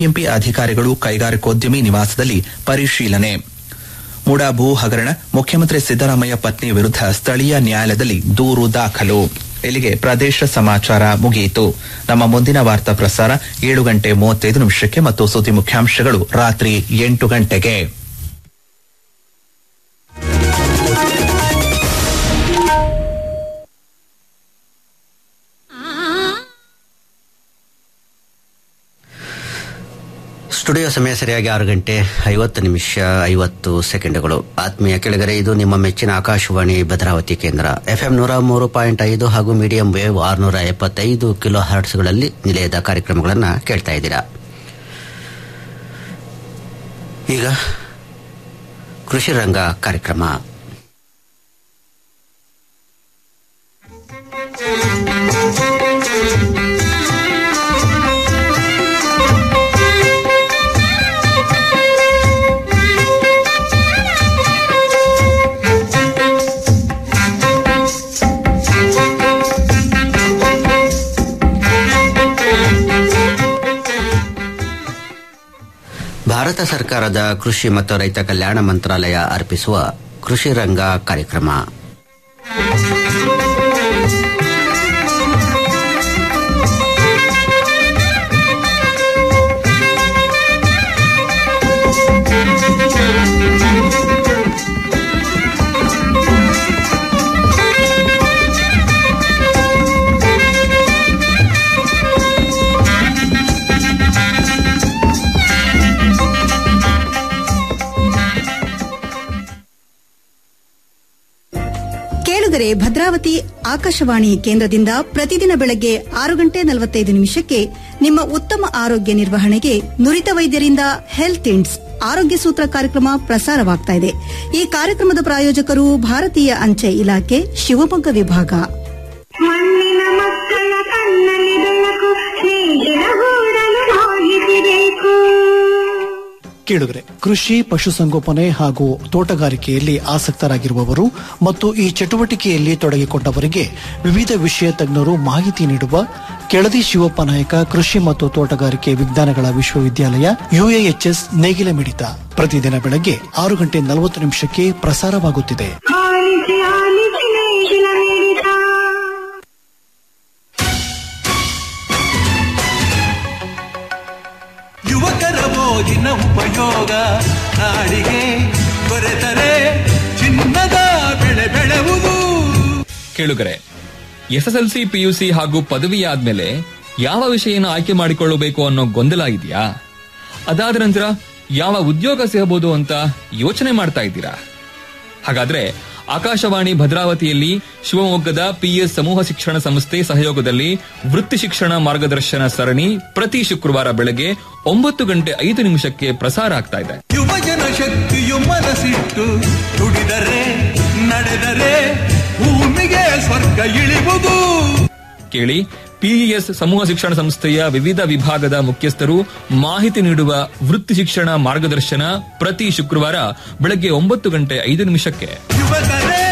MP ಅಧಿಕಾರಿಗಳು ಕೈಗಾರಿಕೋದ್ಯಮಿ ನಿವಾಸದಲ್ಲಿ ಪರಿಶೀಲನೆ ಮುಡಾ ಭೂ ಹಗರಣ ಮುಖ್ಯಮಂತ್ರಿ ಸಿದ್ದರಾಮಯ್ಯ ಪತ್ನಿ ವಿರುದ್ಧ ಸ್ಥಳೀಯ ನ್ಯಾಯಾಲಯದಲ್ಲಿ ದೂರು ದಾಖಲು ಇಲ್ಲಿಗೆ ಪ್ರದೇಶ ಸಮಾಚಾರ ಮುಗಿಯಿತು ನಮ್ಮ ಮುಂದಿನ ವಾರ್ತಾ ಪ್ರಸಾರ ಏಳು ಗಂಟೆ ಮೂವತ್ತೈದು ನಿಮಿಷಕ್ಕೆ ಮತ್ತು ಸುದ್ದಿ ಮುಖ್ಯಾಂಶಗಳು ರಾತ್ರಿ ಎಂಟು ಗಂಟೆಗೆ ಸ್ಟುಡಿಯೋ ಸಮಯ ಸರಿಯಾಗಿ ಆರು ಗಂಟೆ ಐವತ್ತು ನಿಮಿಷ ಐವತ್ತು ಸೆಕೆಂಡ್ಗಳು ಆತ್ಮೀಯ ಕೆಳಗರೆ ಇದು ನಿಮ್ಮ ಮೆಚ್ಚಿನ ಆಕಾಶವಾಣಿ ಭದ್ರಾವತಿ ಕೇಂದ್ರ ಎಫ್ಎಂ ನೂರ ಮೂರು ಪಾಯಿಂಟ್ ಐದು ಹಾಗೂ ಮೀಡಿಯಂ ವೇವ್ ಆರುನೂರ ಎಪ್ಪತ್ತೈದು ಕಿಲೋ ಹರ್ಟ್ಸ್ಗಳಲ್ಲಿ ನಿಲಯದ ಕಾರ್ಯಕ್ರಮಗಳನ್ನು ಕೇಳ್ತಾ ಇದ್ದೀರಾ ಈಗ ಕೃಷಿ ರಂಗ ಕಾರ್ಯಕ್ರಮ ಭಾರತ ಸರ್ಕಾರದ ಕೃಷಿ ಮತ್ತು ರೈತ ಕಲ್ಯಾಣ ಮಂತ್ರಾಲಯ ಅರ್ಪಿಸುವ ಕೃಷಿ ರಂಗ ಕಾರ್ಯಕ್ರಮ ಕೇಳುಗರೆ ಭದ್ರಾವತಿ ಆಕಾಶವಾಣಿ ಕೇಂದ್ರದಿಂದ ಪ್ರತಿದಿನ ಬೆಳಗ್ಗೆ ಆರು ಗಂಟೆ ನಲವತ್ತೈದು ನಿಮಿಷಕ್ಕೆ ನಿಮ್ಮ ಉತ್ತಮ ಆರೋಗ್ಯ ನಿರ್ವಹಣೆಗೆ ನುರಿತ ವೈದ್ಯರಿಂದ ಹೆಲ್ತ್ ಇಂಡ್ಸ್ ಆರೋಗ್ಯ ಸೂತ್ರ ಕಾರ್ಯಕ್ರಮ ಪ್ರಸಾರವಾಗ್ತಾ ಇದೆ ಈ ಕಾರ್ಯಕ್ರಮದ ಪ್ರಾಯೋಜಕರು ಭಾರತೀಯ ಅಂಚೆ ಇಲಾಖೆ ಶಿವಮೊಗ್ಗ ವಿಭಾಗ ಮಣ್ಣಿನ ಮಕ್ಕಳ ಕಣ್ಣಲ್ಲಿ ಬೆಳಕು ಸ್ನೇಹಿತರ ಗೂಡಲು ಹೋಗಿಸಬೇಕು ಕೇಳುಗರೆ ಕೃಷಿ ಪಶುಸಂಗೋಪನೆ ಹಾಗೂ ತೋಟಗಾರಿಕೆಯಲ್ಲಿ ಆಸಕ್ತರಾಗಿರುವವರು ಮತ್ತು ಈ ಚಟುವಟಿಕೆಯಲ್ಲಿ ತೊಡಗಿಕೊಂಡವರಿಗೆ ವಿವಿಧ ವಿಷಯ ತಜ್ಞರು ಮಾಹಿತಿ ನೀಡುವ ಕೆಳದಿ ಶಿವಪ್ಪ ನಾಯಕ ಕೃಷಿ ಮತ್ತು ತೋಟಗಾರಿಕೆ ವಿಜ್ಞಾನಗಳ ವಿಶ್ವವಿದ್ಯಾಲಯ ಯುಎಎಚ್ಎಸ್ ನೇಗಿಲ ಮಿಡಿತ ಪ್ರತಿದಿನ ಬೆಳಗ್ಗೆ ಆರು ಗಂಟೆ ನಲವತ್ತು ನಿಮಿಷಕ್ಕೆ ಪ್ರಸಾರವಾಗುತ್ತಿದೆ ಆಲಿಸಿ ಆಲಿಸಿ ನೇಗಿಲ ಮಿಡಿತ ಯುವಕರ ಓದಿನ ಉಪಯೋಗ ನಾಡಿಗೆ ದೊರೆತರೆ ಚಿನ್ನದ ಬೆಳೆ ಬೆಳೆವುದು ಕೇಳುಗರೆ ಎಸ್ಎಸ್ಎಲ್ಸಿ ಪಿಯುಸಿ ಹಾಗೂ ಪದವಿ ಆದ್ಮೇಲೆ ಯಾವ ವಿಷಯನ ಆಯ್ಕೆ ಮಾಡಿಕೊಳ್ಳಬೇಕು ಅನ್ನೋ ಗೊಂದಲ ಇದೆಯಾ ಅದಾದ ನಂತರ ಯಾವ ಉದ್ಯೋಗ ಸಿಗಬಹುದು ಅಂತ ಯೋಚನೆ ಮಾಡ್ತಾ ಇದ್ದೀರಾ ಹಾಗಾದ್ರೆ ಆಕಾಶವಾಣಿ ಭದ್ರಾವತಿಯಲ್ಲಿ ಶಿವಮೊಗ್ಗದ ಪಿಎಸ್ ಸಮೂಹ ಶಿಕ್ಷಣ ಸಂಸ್ಥೆ ಸಹಯೋಗದಲ್ಲಿ ವೃತ್ತಿ ಶಿಕ್ಷಣ ಮಾರ್ಗದರ್ಶನ ಸರಣಿ ಪ್ರತಿ ಶುಕ್ರವಾರ ಬೆಳಗ್ಗೆ ಒಂಬತ್ತು ಗಂಟೆ ಐದು ನಿಮಿಷಕ್ಕೆ ಪ್ರಸಾರ ಆಗ್ತಾ ಇದೆ ಯುವಜನ ಶಕ್ತಿಯು ಮನಸ್ಸಿಟ್ಟು ದುಡಿದರೆ ನಡೆದರೆ ಭೂಮಿಗೆ ಸ್ವರ್ಗ ಇಳಿವುದು ಕೇಳಿ ಪಿಇಎಸ್ ಸಮೂಹ ಶಿಕ್ಷಣ ಸಂಸ್ಥೆಯ ವಿವಿಧ ವಿಭಾಗದ ಮುಖ್ಯಸ್ಥರು ಮಾಹಿತಿ ನೀಡುವ ವೃತ್ತಿ ಶಿಕ್ಷಣ ಮಾರ್ಗದರ್ಶನ ಪ್ರತಿ ಶುಕ್ರವಾರ ಬೆಳಗ್ಗೆ ಒಂಬತ್ತು ಗಂಟೆ ಐದು ನಿಮಿಷಕ್ಕೆ ಯುವಕರೇ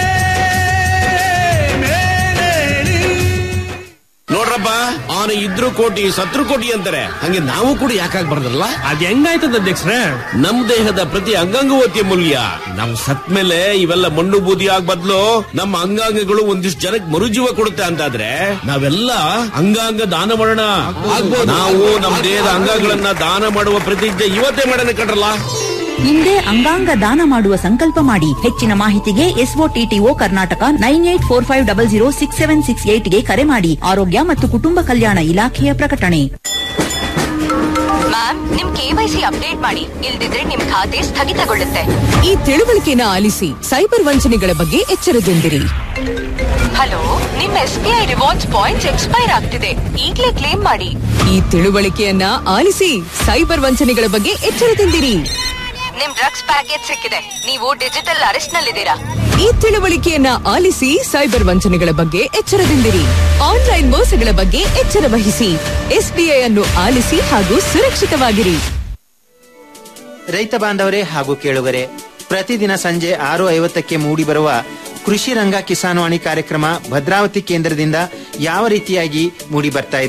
ಮೇಲೇಳಿ ನೋಡ್ರಪ್ಪ ಅವನು ಇದ್ರು ಕೋಟಿ ಸತ್ರು ಕೋಟಿ ಅಂತಾರೆ ಹಂಗೆ ನಾವು ಕೂಡ ಯಾಕಾಗ್ ಬರ್ದಲ್ಲ ಅದ್ ಹೆಂಗಾಯ್ತದ ಅಧ್ಯಕ್ಷರೇ ನಮ್ ದೇಹದ ಪ್ರತಿ ಅಂಗಾಂಗವೂ ಅತಿ ಅಮೂಲ್ಯ ನಾವು ಸತ್ ಮೇಲೆ ಇವೆಲ್ಲ ಮಣ್ಣು ಬೂದಿ ಆಗ್ ಬದ್ಲು ನಮ್ಮ ಅಂಗಾಂಗಗಳು ಒಂದಿಷ್ಟು ಜನಕ್ಕೆ ಮರುಜೀವ ಕೊಡುತ್ತೆ ಅಂತಾದ್ರೆ ನಾವೆಲ್ಲ ಅಂಗಾಂಗ ದಾನ ಮಾಡೋಣ ಆಗ್ಬೋದು ನಾವು ನಮ್ಮ ದೇಹದ ಅಂಗಾಂಗಗಳನ್ನ ದಾನ ಮಾಡುವ ಪ್ರತಿಜ್ಞೆ ಇವತ್ತೇ ಮಾಡೋಣ ಕಣ್ರಲ್ಲ ಹಿಂದೆ ಅಂಗಾಂಗ ದಾನ ಮಾಡುವ ಸಂಕಲ್ಪ ಮಾಡಿ ಹೆಚ್ಚಿನ ಮಾಹಿತಿಗೆ SOTTO Karnataka nine eight four five double zero six seven six ಏಟ್ಗೆ ಕರೆ ಮಾಡಿ ಆರೋಗ್ಯ ಮತ್ತು ಕುಟುಂಬ ಕಲ್ಯಾಣ ಇಲಾಖೆಯ ಪ್ರಕಟಣೆ ಮ್ಯಾಮ್ ನಿಮ್ ಕೆವೈಸಿ ಅಪ್ಡೇಟ್ ಮಾಡಿ ಇಲ್ದಿದ್ರೆ ನಿಮ್ ಖಾತೆ ಸ್ಥಗಿತಗೊಳ್ಳುತ್ತೆ ಈ ತಿಳುವಳಿಕೆನ ಆಲಿಸಿ ಸೈಬರ್ ವಂಚನೆಗಳ ಬಗ್ಗೆ ಎಚ್ಚರದಿಂದಿರಿ ಹಲೋ ನಿಮ್ S B I rewards points expire ಆಗ್ತಿದೆ ಈಗ್ಲೇ ಕ್ಲೇಮ್ ಮಾಡಿ ಈ ತಿಳುವಳಿಕೆಯನ್ನ ಆಲಿಸಿ ಸೈಬರ್ ವಂಚನೆಗಳ ಬಗ್ಗೆ ಎಚ್ಚರದಿಂದಿರಿ ನಿಮ್ ಡ್ರಗ್ಸ್ ಪ್ಯಾಕೇಜ್ ಸಿಕ್ಕಿದೆ ನೀವು ಡಿಜಿಟಲ್ ಅರೆಸ್ಟ್ ನಲ್ಲಿದ್ದೀರಾ ಈ ತಿಳುವಳಿಕೆಯನ್ನ ಆಲಿಸಿ ಸೈಬರ್ ವಂಚನೆಗಳ ಬಗ್ಗೆ ಎಚ್ಚರದಿಂದಿರಿ ಆನ್ಲೈನ್ ಮೋಸಗಳ ಬಗ್ಗೆ ಎಚ್ಚರ ವಹಿಸಿ ಎಸ್ಬಿಐ ಅನ್ನು ಆಲಿಸಿ ಹಾಗೂ ಸುರಕ್ಷಿತವಾಗಿರಿ ರೈತ ಬಾಂಧವರೇ ಹಾಗೂ ಕೇಳುಗರೆ ಪ್ರತಿದಿನ ಸಂಜೆ ಆರು ಐವತ್ತಕ್ಕೆ ಮೂಡಿಬರುವ ಕೃಷಿ ರಂಗ ಕಿಸಾನ್ವಾಣಿ ಕಾರ್ಯಕ್ರಮ ಭದ್ರಾವತಿ ಕೇಂದ್ರದಿಂದ ಯಾವ ರೀತಿಯಾಗಿ ಮೂಡಿ ಬರ್ತಾ ಇದೆ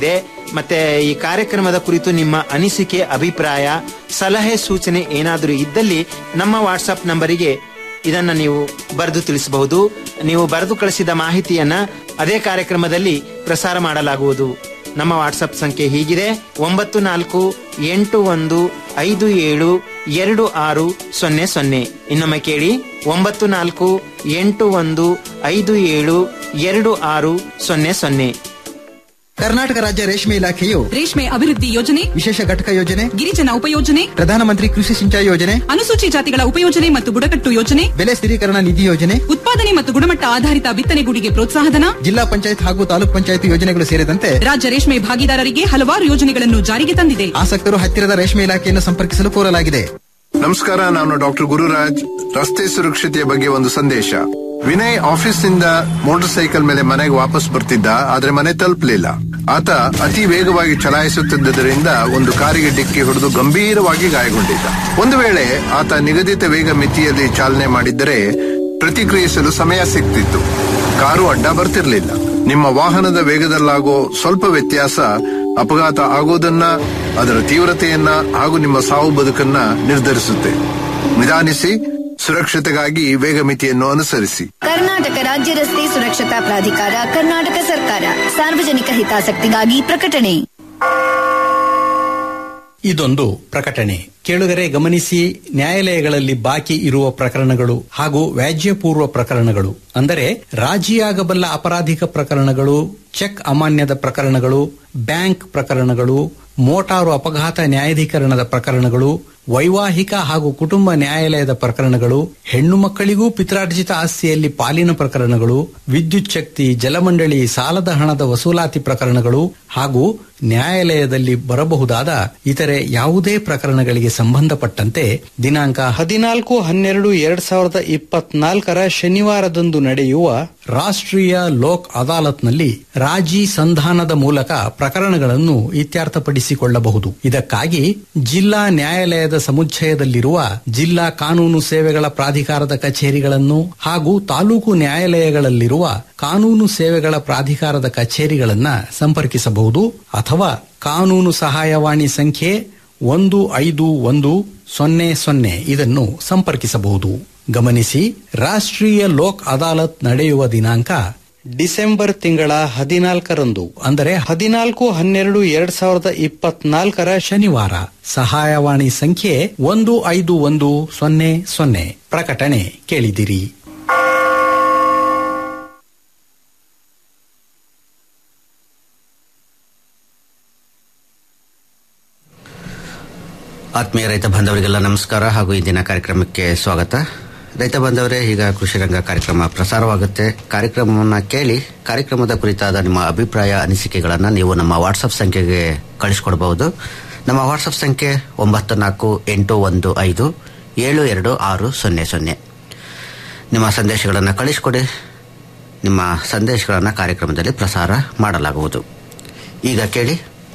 ಮತ್ತೆ ಈ ಕಾರ್ಯಕ್ರಮದ ಕುರಿತು ನಿಮ್ಮ ಅನಿಸಿಕೆ ಅಭಿಪ್ರಾಯ ಸಲಹೆ ಸೂಚನೆ ಏನಾದರೂ ಇದ್ದಲ್ಲಿ ನಮ್ಮ ವಾಟ್ಸಪ್ ನಂಬರಿಗೆ ಇದನ್ನ ನೀವು ಬರೆದು ತಿಳಿಸಬಹುದು ನೀವು ಬರೆದು ಕಳಿಸಿದ ಮಾಹಿತಿಯನ್ನ ಅದೇ ಕಾರ್ಯಕ್ರಮದಲ್ಲಿ ಪ್ರಸಾರ ಮಾಡಲಾಗುವುದು ನಮ್ಮ ವಾಟ್ಸಪ್ ಸಂಖ್ಯೆ ಹೀಗಿದೆ ಒಂಬತ್ತು ನಾಲ್ಕು ಎಂಟು ಒಂದು ಐದು ಏಳು ಎರಡು ಆರು ಸೊನ್ನೆ ಸೊನ್ನೆ ಇನ್ನೊಮ್ಮೆ ಕೇಳಿ ಒಂಬತ್ತು ನಾಲ್ಕು ಎಂಟು ಒಂದು ಐದು ಏಳು ಎರಡು ಆರು ಸೊನ್ನೆ ಸೊನ್ನೆ ಕರ್ನಾಟಕ ರಾಜ್ಯ ರೇಷ್ಮೆ ಇಲಾಖೆಯು ರೇಷ್ಮೆ ಅಭಿವೃದ್ಧಿ ಯೋಜನೆ ವಿಶೇಷ ಘಟಕ ಯೋಜನೆ ಗಿರಿಜನ ಉಪಯೋಜನೆ ಪ್ರಧಾನಮಂತ್ರಿ ಕೃಷಿ ಸಿಂಚಾಯಿ ಯೋಜನೆ ಅನುಸೂಚಿ ಜಾತಿಗಳ ಉಪಯೋಜನೆ ಮತ್ತು ಬುಡಕಟ್ಟು ಯೋಜನೆ ಬೆಲೆ ಸ್ಥಿರೀಕರಣ ನಿಧಿ ಯೋಜನೆ ಉತ್ಪಾದನೆ ಮತ್ತು ಗುಣಮಟ್ಟ ಆಧಾರಿತ ಬಿತ್ತನೆಗೂಡಿಗೆ ಪ್ರೋತ್ಸಾಹಧನ ಜಿಲ್ಲಾ ಪಂಚಾಯತ್ ಹಾಗೂ ತಾಲೂಕ್ ಪಂಚಾಯತ್ ಯೋಜನೆಗಳು ಸೇರಿದಂತೆ ರಾಜ್ಯ ರೇಷ್ಮೆ ಭಾಗಿದಾರರಿಗೆ ಹಲವಾರು ಯೋಜನೆಗಳನ್ನು ಜಾರಿಗೆ ತಂದಿದೆ ಆಸಕ್ತರು ಹತ್ತಿರದ ರೇಷ್ಮೆ ಇಲಾಖೆಯನ್ನು ಸಂಪರ್ಕಿಸಲು ಕೋರಲಾಗಿದೆ ನಮಸ್ಕಾರ ನಾನು ಡಾಕ್ಟರ್ ಗುರುರಾಜ್ ರಸ್ತೆ ಸುರಕ್ಷತೆಯ ಬಗ್ಗೆ ಒಂದು ಸಂದೇಶ ವಿನಯ್ ಆಫೀಸ್ನಿಂದ ಮೋಟಾರ್ ಸೈಕಲ್ ಮೇಲೆ ಮನೆಗೆ ವಾಪಸ್ ಬರ್ತಿದ್ದ ಆದ್ರೆ ಮನೆ ತಲುಪಲಿಲ್ಲ ಆತ ಅತಿ ವೇಗವಾಗಿ ಚಲಾಯಿಸುತ್ತಿದ್ದರಿಂದ ಒಂದು ಕಾರಿಗೆ ಡಿಕ್ಕಿ ಹೊಡೆದು ಗಂಭೀರವಾಗಿ ಗಾಯಗೊಂಡಿದ್ದ ಒಂದು ವೇಳೆ ಆತ ನಿಗದಿತ ವೇಗ ಮಿತಿಯಲ್ಲಿ ಚಾಲನೆ ಮಾಡಿದ್ದರೆ ಪ್ರತಿಕ್ರಿಯಿಸಲು ಸಮಯ ಸಿಗ್ತಿತ್ತು ಕಾರು ಅಡ್ಡ ಬರ್ತಿರ್ಲಿಲ್ಲ ನಿಮ್ಮ ವಾಹನದ ವೇಗದಲ್ಲಾಗೋ ಸ್ವಲ್ಪ ವ್ಯತ್ಯಾಸ ಅಪಘಾತ ಆಗೋದನ್ನ ಅದರ ತೀವ್ರತೆಯನ್ನ ಹಾಗೂ ನಿಮ್ಮ ಸಾವು ಬದುಕನ್ನ ನಿರ್ಧರಿಸುತ್ತೆ ನಿಧಾನಿಸಿ ಸುರಕ್ಷತೆಗಾಗಿ ವೇಗ ಮಿತಿಯನ್ನು ಅನುಸರಿಸಿ ಕರ್ನಾಟಕ ರಾಜ್ಯ ರಸ್ತೆ ಸುರಕ್ಷತಾ ಪ್ರಾಧಿಕಾರ ಕರ್ನಾಟಕ ಸರ್ಕಾರ ಸಾರ್ವಜನಿಕ ಹಿತಾಸಕ್ತಿಗಾಗಿ ಪ್ರಕಟಣೆ ಇದೊಂದು ಪ್ರಕಟಣೆ ಕೇಳುಗರೆ ಗಮನಿಸಿ ನ್ಯಾಯಾಲಯಗಳಲ್ಲಿ ಬಾಕಿ ಇರುವ ಪ್ರಕರಣಗಳು ಹಾಗೂ ವ್ಯಾಜ್ಯಪೂರ್ವ ಪ್ರಕರಣಗಳು ಅಂದರೆ ರಾಜಿಯಾಗಬಲ್ಲ ಅಪರಾಧಿಕ ಪ್ರಕರಣಗಳು ಚೆಕ್ ಅಮಾನ್ಯದ ಪ್ರಕರಣಗಳು ಬ್ಯಾಂಕ್ ಪ್ರಕರಣಗಳು ಮೋಟಾರು ಅಪಘಾತ ನ್ಯಾಯಾಧೀಕರಣದ ಪ್ರಕರಣಗಳು ವೈವಾಹಿಕ ಹಾಗೂ ಕುಟುಂಬ ನ್ಯಾಯಾಲಯದ ಪ್ರಕರಣಗಳು ಹೆಣ್ಣು ಮಕ್ಕಳಿಗೂ ಪಿತ್ರಾರ್ಜಿತ ಆಸ್ತಿಯಲ್ಲಿ ಪಾಲಿನ ಪ್ರಕರಣಗಳು ವಿದ್ಯುತ್ ಶಕ್ತಿ ಜಲಮಂಡಳಿ ಸಾಲದ ಹಣದ ವಸೂಲಾತಿ ಪ್ರಕರಣಗಳು ಹಾಗೂ ನ್ಯಾಯಾಲಯದಲ್ಲಿ ಬರಬಹುದಾದ ಇತರೆ ಯಾವುದೇ ಪ್ರಕರಣಗಳಿಗೆ ಸಂಬಂಧಪಟ್ಟಂತೆ ದಿನಾಂಕ ಹದಿನಾಲ್ಕು ಹನ್ನೆರಡು ಎರಡ್ ಸಾವಿರದ ಇಪ್ಪತ್ನಾಲ್ಕರ ಶನಿವಾರದಂದು ನಡೆಯುವ ರಾಷ್ಟ್ರೀಯ ಲೋಕ್ ಅದಾಲತ್ನಲ್ಲಿ ರಾಜಿ ಸಂಧಾನದ ಮೂಲಕ ಪ್ರಕರಣಗಳನ್ನು ಇತ್ಯರ್ಥಪಡಿಸಿಕೊಳ್ಳಬಹುದು ಇದಕ್ಕಾಗಿ ಜಿಲ್ಲಾ ನ್ಯಾಯಾಲಯದ ಸಮುಚ್ಚಯದಲ್ಲಿರುವ ಜಿಲ್ಲಾ ಕಾನೂನು ಸೇವೆಗಳ ಪ್ರಾಧಿಕಾರದ ಕಚೇರಿಗಳನ್ನು ಹಾಗೂ ತಾಲೂಕು ನ್ಯಾಯಾಲಯಗಳಲ್ಲಿರುವ ಕಾನೂನು ಸೇವೆಗಳ ಪ್ರಾಧಿಕಾರದ ಕಚೇರಿಗಳನ್ನು ಸಂಪರ್ಕಿಸಬಹುದು ಅಥವಾ ಕಾನೂನು ಸಹಾಯವಾಣಿ ಸಂಖ್ಯೆ ಒಂದು ಐದು ಒಂದು ಸೊನ್ನೆ ಸೊನ್ನೆ ಇದನ್ನು ಸಂಪರ್ಕಿಸಬಹುದು ಗಮನಿಸಿ ರಾಷ್ಟ್ರೀಯ ಲೋಕ್ ಅದಾಲತ್ ನಡೆಯುವ ದಿನಾಂಕ ಡಿಸೆಂಬರ್ ತಿಂಗಳ ಹದಿನಾಲ್ಕರಂದು ಅಂದರೆ ಹದಿನಾಲ್ಕು ಹನ್ನೆರಡು ಎರಡ್ ಸಾವಿರದ ಇಪ್ಪತ್ನಾಲ್ಕರ ಶನಿವಾರ ಸಹಾಯವಾಣಿ ಸಂಖ್ಯೆ ಒಂದು ಐದು ಒಂದು ಸೊನ್ನೆ ಸೊನ್ನೆ ಪ್ರಕಟಣೆ ಕೇಳಿದಿರಿ ಆತ್ಮೀಯ ರೈತ ಬಾಂಧವರಿಗೆಲ್ಲ ನಮಸ್ಕಾರ ಹಾಗೂ ಇಂದಿನ ಕಾರ್ಯಕ್ರಮಕ್ಕೆ ಸ್ವಾಗತ ರೈತ ಬಾಂಧವರೇ ಈಗ ಕೃಷಿ ರಂಗ ಕಾರ್ಯಕ್ರಮ ಪ್ರಸಾರವಾಗುತ್ತೆ ಕಾರ್ಯಕ್ರಮವನ್ನು ಕೇಳಿ ಕಾರ್ಯಕ್ರಮದ ಕುರಿತಾದ ನಿಮ್ಮ ಅಭಿಪ್ರಾಯ ಅನಿಸಿಕೆಗಳನ್ನು ನೀವು ನಮ್ಮ ವಾಟ್ಸಪ್ ಸಂಖ್ಯೆಗೆ ಕಳಿಸ್ಕೊಡ್ಬಹುದು ನಮ್ಮ ವಾಟ್ಸಪ್ ಸಂಖ್ಯೆ ಒಂಬತ್ತು ನಾಲ್ಕು ಎಂಟು ಒಂದು ಐದು ಏಳು ಎರಡು ಆರು ಸೊನ್ನೆ ಸೊನ್ನೆ ನಿಮ್ಮ ಸಂದೇಶಗಳನ್ನು ಕಳಿಸ್ಕೊಡಿ ನಿಮ್ಮ ಸಂದೇಶಗಳನ್ನು ಕಾರ್ಯಕ್ರಮದಲ್ಲಿ ಪ್ರಸಾರ ಮಾಡಲಾಗುವುದು ಈಗ ಕೇಳಿ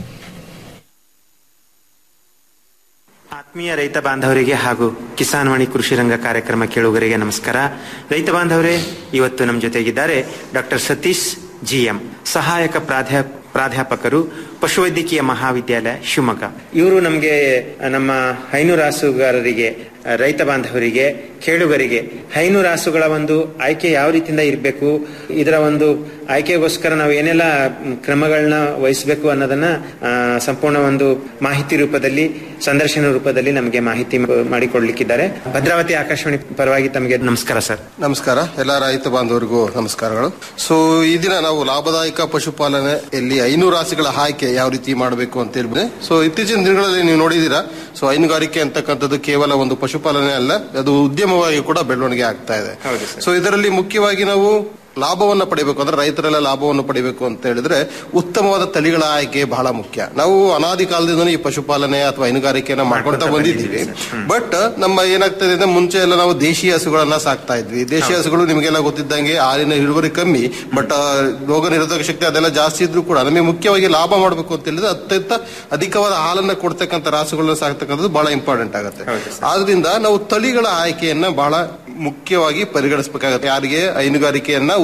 ಆತ್ಮೀಯ ರೈತ ಬಾಂಧವರಿಗೆ ಹಾಗೂ ಕಿಸಾನ್ ವಾಣಿ ಕೃಷಿ ರಂಗ ಕಾರ್ಯಕ್ರಮ ಕೇಳುಗರಿಗೆ ನಮಸ್ಕಾರ ರೈತ ಬಾಂಧವರೇ ಇವತ್ತು ನಮ್ಮ ಜೊತೆಗಿದ್ದಾರೆ ಡಾಕ್ಟರ್ ಸತೀಶ್ ಜಿಎಂ ಸಹಾಯಕ ಪ್ರಾಧ್ಯಾಪ ಪ್ರಾಧ್ಯಾಪಕರು ಪಶುವೈದ್ಯಕೀಯ ಮಹಾವಿದ್ಯಾಲಯ ಶಿವಮೊಗ್ಗ ಇವರು ನಮಗೆ ನಮ್ಮ ಹೈನುರಾಸುಗಾರರಿಗೆ ರೈತ ಬಾಂಧವರಿಗೆ ಕೇಳುಗರಿಗೆ ಹೈನುರಾಸುಗಳ ಒಂದು ಆಯ್ಕೆ ಯಾವ ರೀತಿಯಿಂದ ಇರಬೇಕು ಇದರ ಒಂದು ಆಯ್ಕೆಗೋಸ್ಕರ ನಾವು ಏನೆಲ್ಲ ಕ್ರಮಗಳನ್ನ ವಹಿಸಬೇಕು ಅನ್ನೋದನ್ನ ಆ, ಸಂಪೂರ್ಣ ಒಂದು ಮಾಹಿತಿ ರೂಪದಲ್ಲಿ ಸಂದರ್ಶನ ರೂಪದಲ್ಲಿ ನಮಗೆ ಮಾಹಿತಿ ಮಾಡಿಕೊಡ್ಲಿಕ್ಕಿದ್ದಾರೆ ಭದ್ರಾವತಿ ಆಕಾಶವಾಣಿ ಪರವಾಗಿ ತಮಗೆ ನಮಸ್ಕಾರ ಸರ್ ನಮಸ್ಕಾರ ಎಲ್ಲ ರೈತ ಬಾಂಧವರಿಗೂ ನಮಸ್ಕಾರಗಳು ಸೊ ಈ ದಿನ ನಾವು ಲಾಭದಾಯಕ ಪಶುಪಾಲನೆಯಲ್ಲಿ ಹೈನುರಾಸಿಗಳ ಆಯ್ಕೆ ಯಾವ ರೀತಿ ಮಾಡಬೇಕು ಅಂತ ಹೇಳ್ಬಿಟ್ಟು ಸೊ ಇತ್ತೀಚಿನ ದಿನಗಳಲ್ಲಿ ನೀವು ನೋಡಿದೀರಾ ಸೊ ಹೈನುಗಾರಿಕೆ ಅಂತಕ್ಕಂಥದ್ದು ಕೇವಲ ಒಂದು ಪಶುಪಾಲನೆ ಅಲ್ಲ ಅದು ಉದ್ಯಮವಾಗಿ ಕೂಡ ಬೆಳವಣಿಗೆ ಆಗ್ತಾ ಇದೆ ಸೊ ಇದರಲ್ಲಿ ಮುಖ್ಯವಾಗಿ ನಾವು ಲಾಭವನ್ನ ಪಡಿಬೇಕು ಅಂದ್ರೆ ರೈತರೆಲ್ಲ ಲಾಭವನ್ನು ಪಡಿಬೇಕು ಅಂತ ಹೇಳಿದ್ರೆ ಉತ್ತಮವಾದ ತಳಿಗಳ ಆಯ್ಕೆ ಬಹಳ ಮುಖ್ಯ ನಾವು ಅನಾದಿ ಕಾಲದಿಂದಲೂ ಈ ಪಶುಪಾಲನೆ ಅಥವಾ ಹೈನುಗಾರಿಕೆಯನ್ನ ಮಾಡ್ಕೊಳ್ತಾ ಬಂದಿದ್ದೀವಿ ಬಟ್ ನಮ್ಮ ಏನಾಗ್ತದೆ ಅಂದ್ರೆ ಮುಂಚೆ ಎಲ್ಲ ನಾವು ದೇಶೀಯ ಹಸುಗಳನ್ನ ಸಾಕ್ತಾ ಇದ್ವಿ ದೇಶೀಯ ಹಸುಗಳು ನಿಮಗೆಲ್ಲ ಗೊತ್ತಿದ್ದಂಗೆ ಹಾಲಿನ ಇಳುವರಿ ಕಮ್ಮಿ ಬಟ್ ರೋಗ ನಿರೋಧಕ ಶಕ್ತಿ ಅದೆಲ್ಲ ಜಾಸ್ತಿ ಇದ್ರೂ ಕೂಡ ನಮಗೆ ಮುಖ್ಯವಾಗಿ ಲಾಭ ಮಾಡಬೇಕು ಅಂತ ಹೇಳಿದ್ರೆ ಅತ್ಯಂತ ಅಧಿಕವಾದ ಹಾಲನ್ನ ಕೊಡ್ತಕ್ಕಂಥ ರಾಸುಗಳನ್ನ ಸಾಕ್ತಕ್ಕಂಥದ್ದು ಬಹಳ ಇಂಪಾರ್ಟೆಂಟ್ ಆಗುತ್ತೆ ಆದ್ರಿಂದ ನಾವು ತಳಿಗಳ ಆಯ್ಕೆಯನ್ನ ಬಹಳ ಮುಖ್ಯವಾಗಿ ಪರಿಗಣಿಸಬೇಕಾಗುತ್ತೆ ಯಾರಿಗೆ ಹೈನುಗಾರಿಕೆಯನ್ನ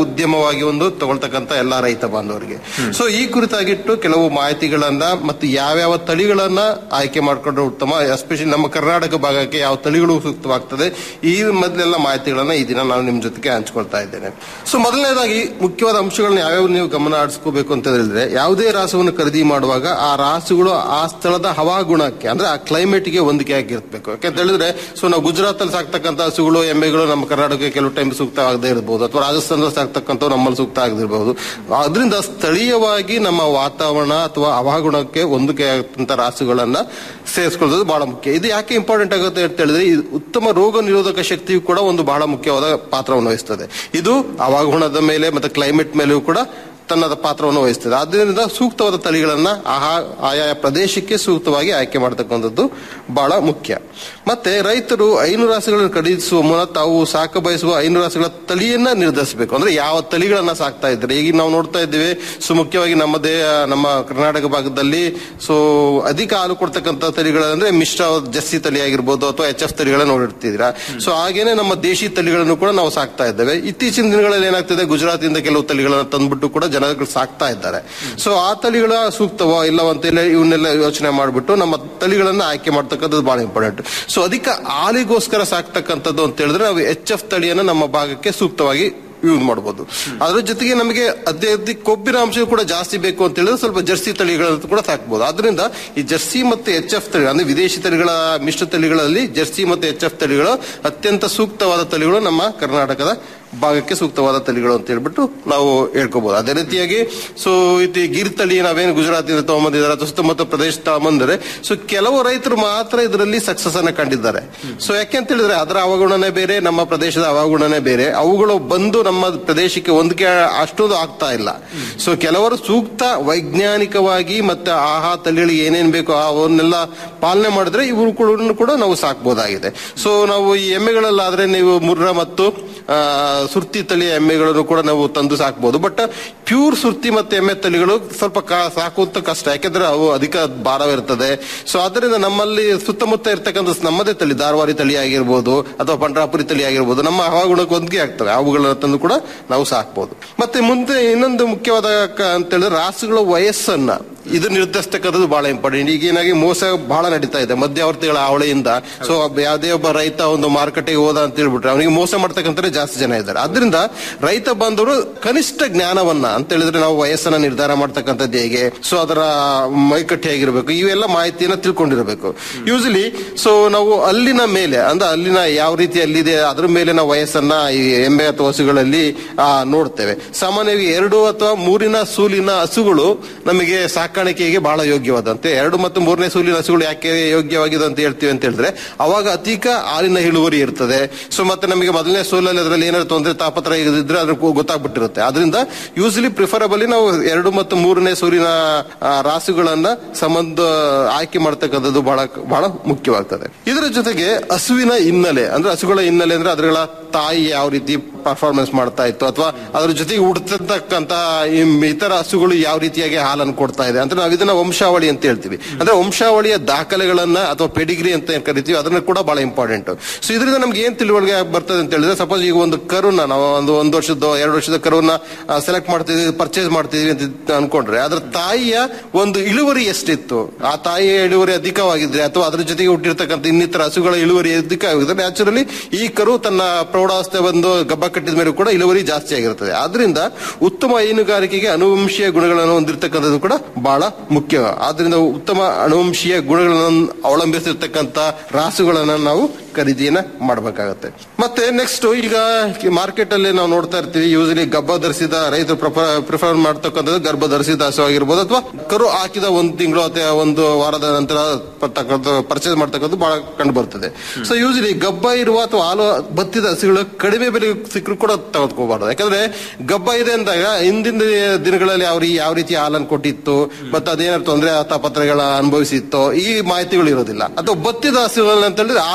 ಉದ್ಯಮವಾಗಿ ಒಂದು ತಗೊಳ್ತಕ್ಕಂತ ಎಲ್ಲಾ ರೈತ ಬಾಂಧವರಿಗೆ ಸೊ ಈ ಕುರಿತಾಗಿಟ್ಟು ಕೆಲವು ಮಾಹಿತಿಗಳನ್ನ ಮತ್ತು ಯಾವ್ಯಾವ ತಳಿಗಳನ್ನ ಆಯ್ಕೆ ಮಾಡ್ಕೊಂಡ್ರೆ ಉತ್ತಮ ಎಸ್ಪೆಷಲಿ ನಮ್ಮ ಕರ್ನಾಟಕ ಭಾಗಕ್ಕೆ ಯಾವ ತಳಿಗಳು ಸೂಕ್ತವಾಗ್ತದೆ ಈ ಮೊದಲೆಲ್ಲ ಮಾಹಿತಿಗಳನ್ನ ಈ ದಿನ ನಾನು ನಿಮ್ ಜೊತೆಗೆ ಹಂಚ್ಕೊಳ್ತಾ ಇದ್ದೇನೆ ಸೊ ಮೊದಲನೇದಾಗಿ ಮುಖ್ಯವಾದ ಅಂಶಗಳನ್ನ ಯಾವ್ಯಾವ ನೀವು ಗಮನ ಹರಿಸ್ಕೋಬೇಕು ಅಂತ ಹೇಳಿದ್ರೆ ಯಾವುದೇ ರಾಸವನ್ನು ಖರೀದಿ ಮಾಡುವಾಗ ಆ ರಾಸುಗಳು ಆ ಸ್ಥಳದ ಹವಾಗುಣಕ್ಕೆ ಅಂದ್ರೆ ಆ ಕ್ಲೈಮೇಟ್ ಗೆ ಹೊಂದಿಕೆ ಆಗಿರ್ಬೇಕು ಯಾಕಂತ ಹೇಳಿದ್ರೆ ಸೊ ನಾವು ಗುಜರಾತ್ ಅಲ್ಲಿ ಸಾಕ್ತಕ್ಕಂಥ ಹಸುಗಳು ಎಮ್ಮೆಗಳು ನಮ್ಮ ಕರ್ನಾಟಕಕ್ಕೆ ಕೆಲವು ಟೈಮ್ ಸೂಕ್ತ ಆಗದೆ ಇರಬಹುದು ಅಥವಾ ರಾಜಸ್ಥಾನದಲ್ಲಿ ಸಾಕ್ತಕ್ಕಂಥವು ನಮ್ಮಲ್ಲಿ ಸೂಕ್ತ ಆಗದಿರಬಹುದು ಅದರಿಂದ ಸ್ಥಳೀಯವಾಗಿ ನಮ್ಮ ವಾತಾವರಣ ಅಥವಾ ಹವಾಗುಣಕ್ಕೆ ಹೊಂದಿಕೆ ಆಗಂತ ರಾಸುಗಳನ್ನ ಸೇರಿಸ್ಕೊಳ್ಳೋದು ಬಹಳ ಮುಖ್ಯ ಇದು ಯಾಕೆ ಇಂಪಾರ್ಟೆಂಟ್ ಆಗುತ್ತೆ ಅಂತ ಹೇಳಿದ್ರೆ ಇದು ಉತ್ತಮ ರೋಗ ನಿರೋಧಕ ಶಕ್ತಿಯು ಕೂಡ ಒಂದು ಬಹಳ ಮುಖ್ಯವಾದ ಪಾತ್ರವನ್ನು ವಹಿಸ್ತದೆ ಇದು ಹವಾಗುಣದ ಮೇಲೆ ಮತ್ತೆ ಕ್ಲೈಮೇಟ್ ಮೇಲೆಯೂ ಕೂಡ ತನ್ನದ ಪಾತ್ರವನ್ನು ವಹಿಸ್ತದೆ ಆದ್ದರಿಂದ ಸೂಕ್ತವಾದ ತಳಿಗಳನ್ನ ಆಹಾ ಆಯಾ ಪ್ರದೇಶಕ್ಕೆ ಸೂಕ್ತವಾಗಿ ಆಯ್ಕೆ ಮಾಡತಕ್ಕಂಥದ್ದು ಬಹಳ ಮುಖ್ಯ ಮತ್ತೆ ರೈತರು ಹೈನು ರಾಸುಗಳನ್ನು ಖರೀದಿಸುವ ಮುನ್ನ ತಾವು ಸಾಕ ಬಯಸುವ ಹೈನು ರಾಸುಗಳ ತಳಿಯನ್ನ ನಿರ್ಧರಿಸಬೇಕು ಅಂದ್ರೆ ಯಾವ ತಳಿಗಳನ್ನ ಸಾಕ್ತಾ ಇದ್ದಾರೆ ಈಗ ನಾವು ನೋಡ್ತಾ ಇದ್ದೀವಿ ಸೊ ಮುಖ್ಯವಾಗಿ ನಮ್ಮದೇ ನಮ್ಮ ಕರ್ನಾಟಕ ಭಾಗದಲ್ಲಿ ಸೊ ಅಧಿಕ ಹಾಲು ಕೊಡ್ತಕ್ಕಂಥ ತಳಿಗಳಂದ್ರೆ ಮಿಶ್ರ ಜರ್ಸಿ ತಳಿ ಆಗಿರ್ಬೋದು ಅಥವಾ ಎಚ್ ಎಫ್ ತಳಿಗಳನ್ನ ನೋಡಿರ್ತಿದ್ದೀರಾ ಸೊ ಹಾಗೇನೆ ನಮ್ಮ ದೇಶಿ ತಳಿಗಳನ್ನು ಕೂಡ ನಾವು ಸಾಕ್ತಾ ಇದ್ದೇವೆ ಇತ್ತೀಚಿನ ದಿನಗಳಲ್ಲಿ ಏನಾಗ್ತಿದೆ ಗುಜರಾತಿಂದ ಕೆಲವು ತಳಿಗಳನ್ನ ತಂದ್ಬಿಟ್ಟು ಕೂಡ ಜನಗಳು ಸಾಕ್ತಾ ಇದ್ದಾರೆ ಸೊ ಆ ತಳಿಗಳ ಸೂಕ್ತವೋ ಇಲ್ಲವೋ ಅಂತ ಹೇಳಿ ಇವನ್ನೆಲ್ಲ ಯೋಚನೆ ಮಾಡಿಬಿಟ್ಟು ನಮ್ಮ ತಳಿಗಳನ್ನ ಆಯ್ಕೆ ಮಾಡ್ತಕ್ಕಂಥದ್ದು ಬಹಳ ಇಂಪಾರ್ಟೆಂಟ್ ಸೊ ಅಧಿಕ ಹಾಲಿಗೋಸ್ಕರ ಸಾಕ್ತಕ್ಕಂಥದ್ದು ಅಂತ ಹೇಳಿದ್ರೆ ನಾವು ಎಚ್ ಎಫ್ ತಳಿಯನ್ನ ನಮ್ಮ ಭಾಗಕ್ಕೆ ಸೂಕ್ತವಾಗಿ ಯೂಸ್ ಮಾಡಬಹುದು ಅದ್ರ ಜೊತೆಗೆ ನಮಗೆ ಅದೇ ಅದೇ ಕೊಬ್ಬಿನ ಅಂಶ ಕೂಡ ಜಾಸ್ತಿ ಬೇಕು ಅಂತ ಹೇಳಿದ್ರೆ ಸ್ವಲ್ಪ ಜರ್ಸಿ ತಳಿಗಳನ್ನು ಕೂಡ ಸಾಕ್ಬಹುದು ಆದ್ರಿಂದ ಈ ಜರ್ಸಿ ಮತ್ತು ಎಚ್ ಎಫ್ ತಳಿ ಅಂದ್ರೆ ವಿದೇಶಿ ತಳಿಗಳ ಮಿಶ್ರ ತಳಿಗಳಲ್ಲಿ ಜರ್ಸಿ ಮತ್ತು ಎಚ್ ಎಫ್ ತಳಿಗಳು ಅತ್ಯಂತ ಸೂಕ್ತವಾದ ತಳಿಗಳು ನಮ್ಮ ಕರ್ನಾಟಕದ ಭಾಗಕ್ಕೆ ಸೂಕ್ತವಾದ ತಳಿಗಳು ಅಂತ ಹೇಳ್ಬಿಟ್ಟು ನಾವು ಹೇಳ್ಕೋಬಹುದು ಅದೇ ರೀತಿಯಾಗಿ ಸೊ ಇದು ಗಿರ್ ತಳಿ ನಾವೇನು ಗುಜರಾತಿಂದ ತಗೊಂಬಂದಿದ್ದಾರೆ ಅಥವಾ ಸುತ್ತಮುತ್ತ ಪ್ರದೇಶ ತಗೊಂಬಂದರೆ ಸೊ ಕೆಲವು ರೈತರು ಮಾತ್ರ ಇದರಲ್ಲಿ ಸಕ್ಸಸ್ ಅನ್ನ ಕಂಡಿದ್ದಾರೆ ಸೊ ಯಾಕೆ ಅಂತ ಹೇಳಿದ್ರೆ ಅದರ ಅವಗುಣನೇ ಬೇರೆ ನಮ್ಮ ಪ್ರದೇಶದ ಅವಗುಣನೇ ಬೇರೆ ಅವುಗಳು ಬಂದು ನಮ್ಮ ಪ್ರದೇಶಕ್ಕೆ ಹೊಂದಿಕೆ ಅಷ್ಟೊಂದು ಆಗ್ತಾ ಇಲ್ಲ ಸೊ ಕೆಲವರು ಸೂಕ್ತ ವೈಜ್ಞಾನಿಕವಾಗಿ ಮತ್ತೆ ಆಹಾ ತಳಿಗಳಿಗೆ ಏನೇನ್ ಬೇಕೋ ಅವನ್ನೆಲ್ಲ ಪಾಲನೆ ಮಾಡಿದ್ರೆ ಇವರು ಕೂಡ ಕೂಡ ನಾವು ಸಾಕ್ಬೋದಾಗಿದೆ ಸೊ ನಾವು ಈ ಎಮ್ಮೆಗಳಲ್ಲಾದ್ರೆ ನೀವು ಮುರ್ರ ಮತ್ತು ಆ, ಸುರ್ತಿ ತಳಿಯ ಎಮ್ಮೆಗಳನ್ನು ಕೂಡ ನಾವು ತಂದು ಸಾಕ್ಬೋದು ಬಟ್ ಪ್ಯೂರ್ ಸುರ್ತಿ ಮತ್ತೆ ಎಮ್ಮೆ ತಳಿಗಳು ಸ್ವಲ್ಪ ಕ- ಸಾಕುವಂತ ಕಷ್ಟ ಯಾಕೆಂದ್ರೆ ಅವು ಅಧಿಕ ಭಾರವಿರ್ತದೆ ಸೊ ಅದರಿಂದ ನಮ್ಮಲ್ಲಿ ಸುತ್ತಮುತ್ತ ಇರ್ತಕ್ಕಂಥ ನಮ್ಮದೇ ತಳಿ ಧಾರವಾಡಿ ತಳಿ ಆಗಿರ್ಬೋದು ಅಥವಾ ಪಂಡ್ರಾಪುರಿ ತಳಿ ಆಗಿರ್ಬೋದು ನಮ್ಮ ಹವಾಗುಣಕ್ಕೆ ಹೊಂದಿಗೆ ಆಗ್ತವೆ ಅವುಗಳನ್ನ ತಂದು ಕೂಡ ನಾವು ಸಾಕ್ಬೋದು ಮತ್ತೆ ಮುಂದೆ ಇನ್ನೊಂದು ಮುಖ್ಯವಾದ ಕ- ಅಂತ ಹೇಳಿದ್ರೆ ರಾಸುಗಳ ವಯಸ್ಸನ್ನ ಇದು ನಿರ್ಧರಿಸ್ತಕ್ಕಂಥದ್ದು ಬಹಳ ಇಂಪಾರ್ಟೆಂಟ್ ಈಗ ಏನಾಗಿ ಮೋಸ ಬಹಳ ನಡೀತಾ ಇದೆ ಮಧ್ಯವರ್ತಿಗಳ ಹಾವಳಿಯಿಂದ ಸೊ ಯಾವುದೇ ಒಬ್ಬ ರೈತ ಒಂದು ಮಾರುಕಟ್ಟೆಗೆ ಹೋದ ಅಂತ ಹೇಳ್ಬಿಟ್ರೆ ಅವನಿಗೆ ಮೋಸ ಮಾಡ್ತಕ್ಕಂಥ ಜಾಸ್ತಿ ಜನ ಇದ್ದಾರೆ ಅದರಿಂದ ರೈತ ಬಾಂಧವರು ಕನಿಷ್ಠ ಜ್ಞಾನವನ್ನ ಅಂತ ಹೇಳಿದ್ರೆ ನಾವು ವಯಸ್ಸನ್ನ ನಿರ್ಧಾರ ಮಾಡ್ತಕ್ಕಂಥದ್ದು ಹೇಗೆ ಸೊ ಅದರ ಮೈಕಟ್ಟೆ ಆಗಿರ್ಬೇಕು ಇವೆಲ್ಲ ಮಾಹಿತಿಯನ್ನ ತಿಳ್ಕೊಂಡಿರಬೇಕು ಯೂಶಲಿ ಸೊ ನಾವು ಅಲ್ಲಿನ ಮೇಲೆ ಅಂದ್ರೆ ಅಲ್ಲಿನ ಯಾವ ರೀತಿ ಅಲ್ಲಿದೆ ಅದ್ರ ಮೇಲೆ ನಾವು ವಯಸ್ಸನ್ನ ಈ ಎಮ್ಮೆ ಅಥವಾ ಹಸುಗಳಲ್ಲಿ ಆ, ನೋಡ್ತೇವೆ ಸಾಮಾನ್ಯವಾಗಿ ಎರಡು ಅಥವಾ ಮೂರಿನ ಸೂಲಿನ ಹಸುಗಳು ನಮಗೆ ಸಾಕಾಣಿಕೆಗೆ ಬಹಳ ಯೋಗ್ಯವಾದಂತೆ ಎರಡು ಮತ್ತು ಮೂರನೇ ಸೂಲಿನ ಹಸುಗಳು ಯಾಕೆ ಯೋಗ್ಯವಾಗಿದೆ ಅಂತ ಹೇಳ್ತೀವಿ ಅಂತ ಹೇಳಿದ್ರೆ ಅವಾಗ ಅಧಿಕ ಹಾಲಿನ ಇಳುವರಿ ಇರ್ತದೆ ಸೊ ಮತ್ತೆ ನಮಗೆ ಮೊದಲನೇ ಸೋಲಲ್ಲಿ ಅದರಲ್ಲಿ ಏನಾದ್ರು ತೊಂದರೆ ತಾಪತ್ರ ಇದ್ರೆ ಅದ್ರ ಗೊತ್ತಾಗ್ಬಿಟ್ಟಿರುತ್ತೆ ಅದರಿಂದ ಯೂಶಲಿ ಪ್ರಿಫರಬಲಿ ನಾವು ಎರಡು ಮತ್ತು ಮೂರನೇ ಸೂರಿನ ಆ, ರಾಸುಗಳನ್ನ ಸಂಬಂಧ ಆಯ್ಕೆ ಮಾಡ್ತಕ್ಕಂಥದ್ದು ಬಹಳ ಬಹಳ ಮುಖ್ಯವಾಗ್ತದೆ ಇದರ ಜೊತೆಗೆ ಹಸುವಿನ ಹಿನ್ನೆಲೆ ಅಂದ್ರೆ ಹಸುಗಳ ಹಿನ್ನೆಲೆ ಅಂದ್ರೆ ಅದರ ತಾಯಿ ಯಾವ ರೀತಿ ಪರ್ಫಾರ್ಮೆನ್ಸ್ ಮಾಡ್ತಾ ಇತ್ತು ಅಥವಾ ಅದ್ರ ಜೊತೆಗೆ ಹುಡ್ತಕ್ಕಂತ ಇತರ ಹಸುಗಳು ಯಾವ ರೀತಿಯಾಗಿ ಹಾಲನ್ನು ಕೊಡ್ತಾ ಇದೆ ಅಂದ್ರೆ ನಾವು ಇದನ್ನ ವಂಶಾವಳಿ ಅಂತ ಹೇಳ್ತೀವಿ ಅಂದ್ರೆ ವಂಶಾವಳಿಯ ದಾಖಲೆಗಳನ್ನ ಅಥವಾ ಪೆಡಿಗ್ರಿ ಅಂತ ಏನ್ ಕರಿತೀವಿ ಅದನ್ನ ಕೂಡ ಬಹಳ ಇಂಪಾರ್ಟೆಂಟ್ ಸೊ ಇದರಿಂದ ನಮ್ಗೆ ಏನ್ ತಿಳುವಳಿಕೆ ಬರ್ತದೆ ಅಂತ ಹೇಳಿದ್ರೆ ಸಪೋಸ್ ಈಗ ಒಂದು ಕರುನ ನಾವು ಒಂದು ಒಂದು ವರ್ಷದ ಎರಡು ವರ್ಷದ ಕರುವನ್ನ ಸೆಲೆಕ್ಟ್ ಮಾಡ್ತಿದ್ವಿ ಪರ್ಚೇಸ್ ಮಾಡ್ತಿದ್ವಿ ಅಂತ ಅನ್ಕೊಂಡ್ರೆ ಅದ್ರ ತಾಯಿಯ ಒಂದು ಇಳುವರಿ ಎಷ್ಟಿತ್ತು ಆ ತಾಯಿಯ ಇಳುವರಿ ಅಧಿಕವಾಗಿದ್ರೆ ಅಥವಾ ಅದ್ರ ಜೊತೆಗೆ ಹುಟ್ಟಿರ್ತಕ್ಕಂಥ ಇನ್ನಿತರ ಹಸುಗಳ ಇಳುವರಿ ಅಧಿಕವಾಗಿದ್ರೆ ನ್ಯಾಚುರಲಿ ಈ ಕರು ತನ್ನ ಪ್ರೌಢಾವಸ್ಥೆ ಬಂದು ಗಬ್ಬ ಕಟ್ಟಿದ ಮೇಲೆ ಕೂಡ ಇಳುವರಿ ಜಾಸ್ತಿ ಆಗಿರುತ್ತದೆ ಆದ್ರಿಂದ ಉತ್ತಮ ಹೈನುಗಾರಿಕೆಗೆ ಅನುವಂಶೀಯ ಗುಣಗಳನ್ನು ಹೊಂದಿರತಕ್ಕಂಥದ್ದು ಕೂಡ ಬಹಳ ಮುಖ್ಯ ಆದ್ರಿಂದ ಉತ್ತಮ ಅನುವಂಶೀಯ ಗುಣಗಳನ್ನು ಅವಲಂಬಿಸಿರ್ತಕ್ಕಂಥ ರಾಸುಗಳನ್ನ ನಾವು ಖರೀದಿಯನ್ನ ಮಾಡಬೇಕಾಗತ್ತೆ ಮತ್ತೆ ನೆಕ್ಸ್ಟ್ ಈಗ ಮಾರ್ಕೆಟ್ ಅಲ್ಲಿ ನಾವು ನೋಡ್ತಾ ಇರ್ತೀವಿ ಯೂಸಲಿ ಗಬ್ಬ ಧರಿಸಿದ ರೈತರು ಪ್ರಿಫರ್ ಮಾಡ್ತಕ್ಕಂಥದ್ದು ಗರ್ಭ ಧರಿಸಿದ ಹಸು ಆಗಿರ್ಬೋದು ಅಥವಾ ಕರು ಹಾಕಿದ ಒಂದು ತಿಂಗಳು ಅಥವಾ ಒಂದು ವಾರದ ನಂತರ ಪರ್ಚೇಸ್ ಮಾಡ್ತಕ್ಕಂಥದ್ದು ಬಹಳ ಕಂಡು ಬರ್ತದೆ ಸೊ ಯೂಸಲಿ ಗಬ್ಬ ಇರುವ ಅಥವಾ ಹಾಲು ಬತ್ತಿದ ಹಸುಗಳು ಕಡಿಮೆ ಬೆಲೆ ಸಿಕ್ಕರು ಕೂಡ ತೆಗೆದುಕೋಬಾರ್ದು ಯಾಕಂದ್ರೆ ಗಬ್ಬ ಇದೆ ಅಂದಾಗ ಹಿಂದಿನ ದಿನಗಳಲ್ಲಿ ಅವ್ರು ಯಾವ ರೀತಿ ಹಾಲನ್ನು ಕೊಟ್ಟಿತ್ತು ಮತ್ತೆ ಅದೇನಾದ್ರು ತೊಂದರೆ ತಾಪತ್ರಗಳ ಅನುಭವಿಸಿತ್ತೋ ಈ ಮಾಹಿತಿಗಳು ಇರೋದಿಲ್ಲ ಅಥವಾ ಬತ್ತಿದ ಹಸುಗಳನ್ನ ಅಂತ ಹೇಳಿದ್ರೆ ಹಾಲಿನ ಈರುಳ್ಳಿ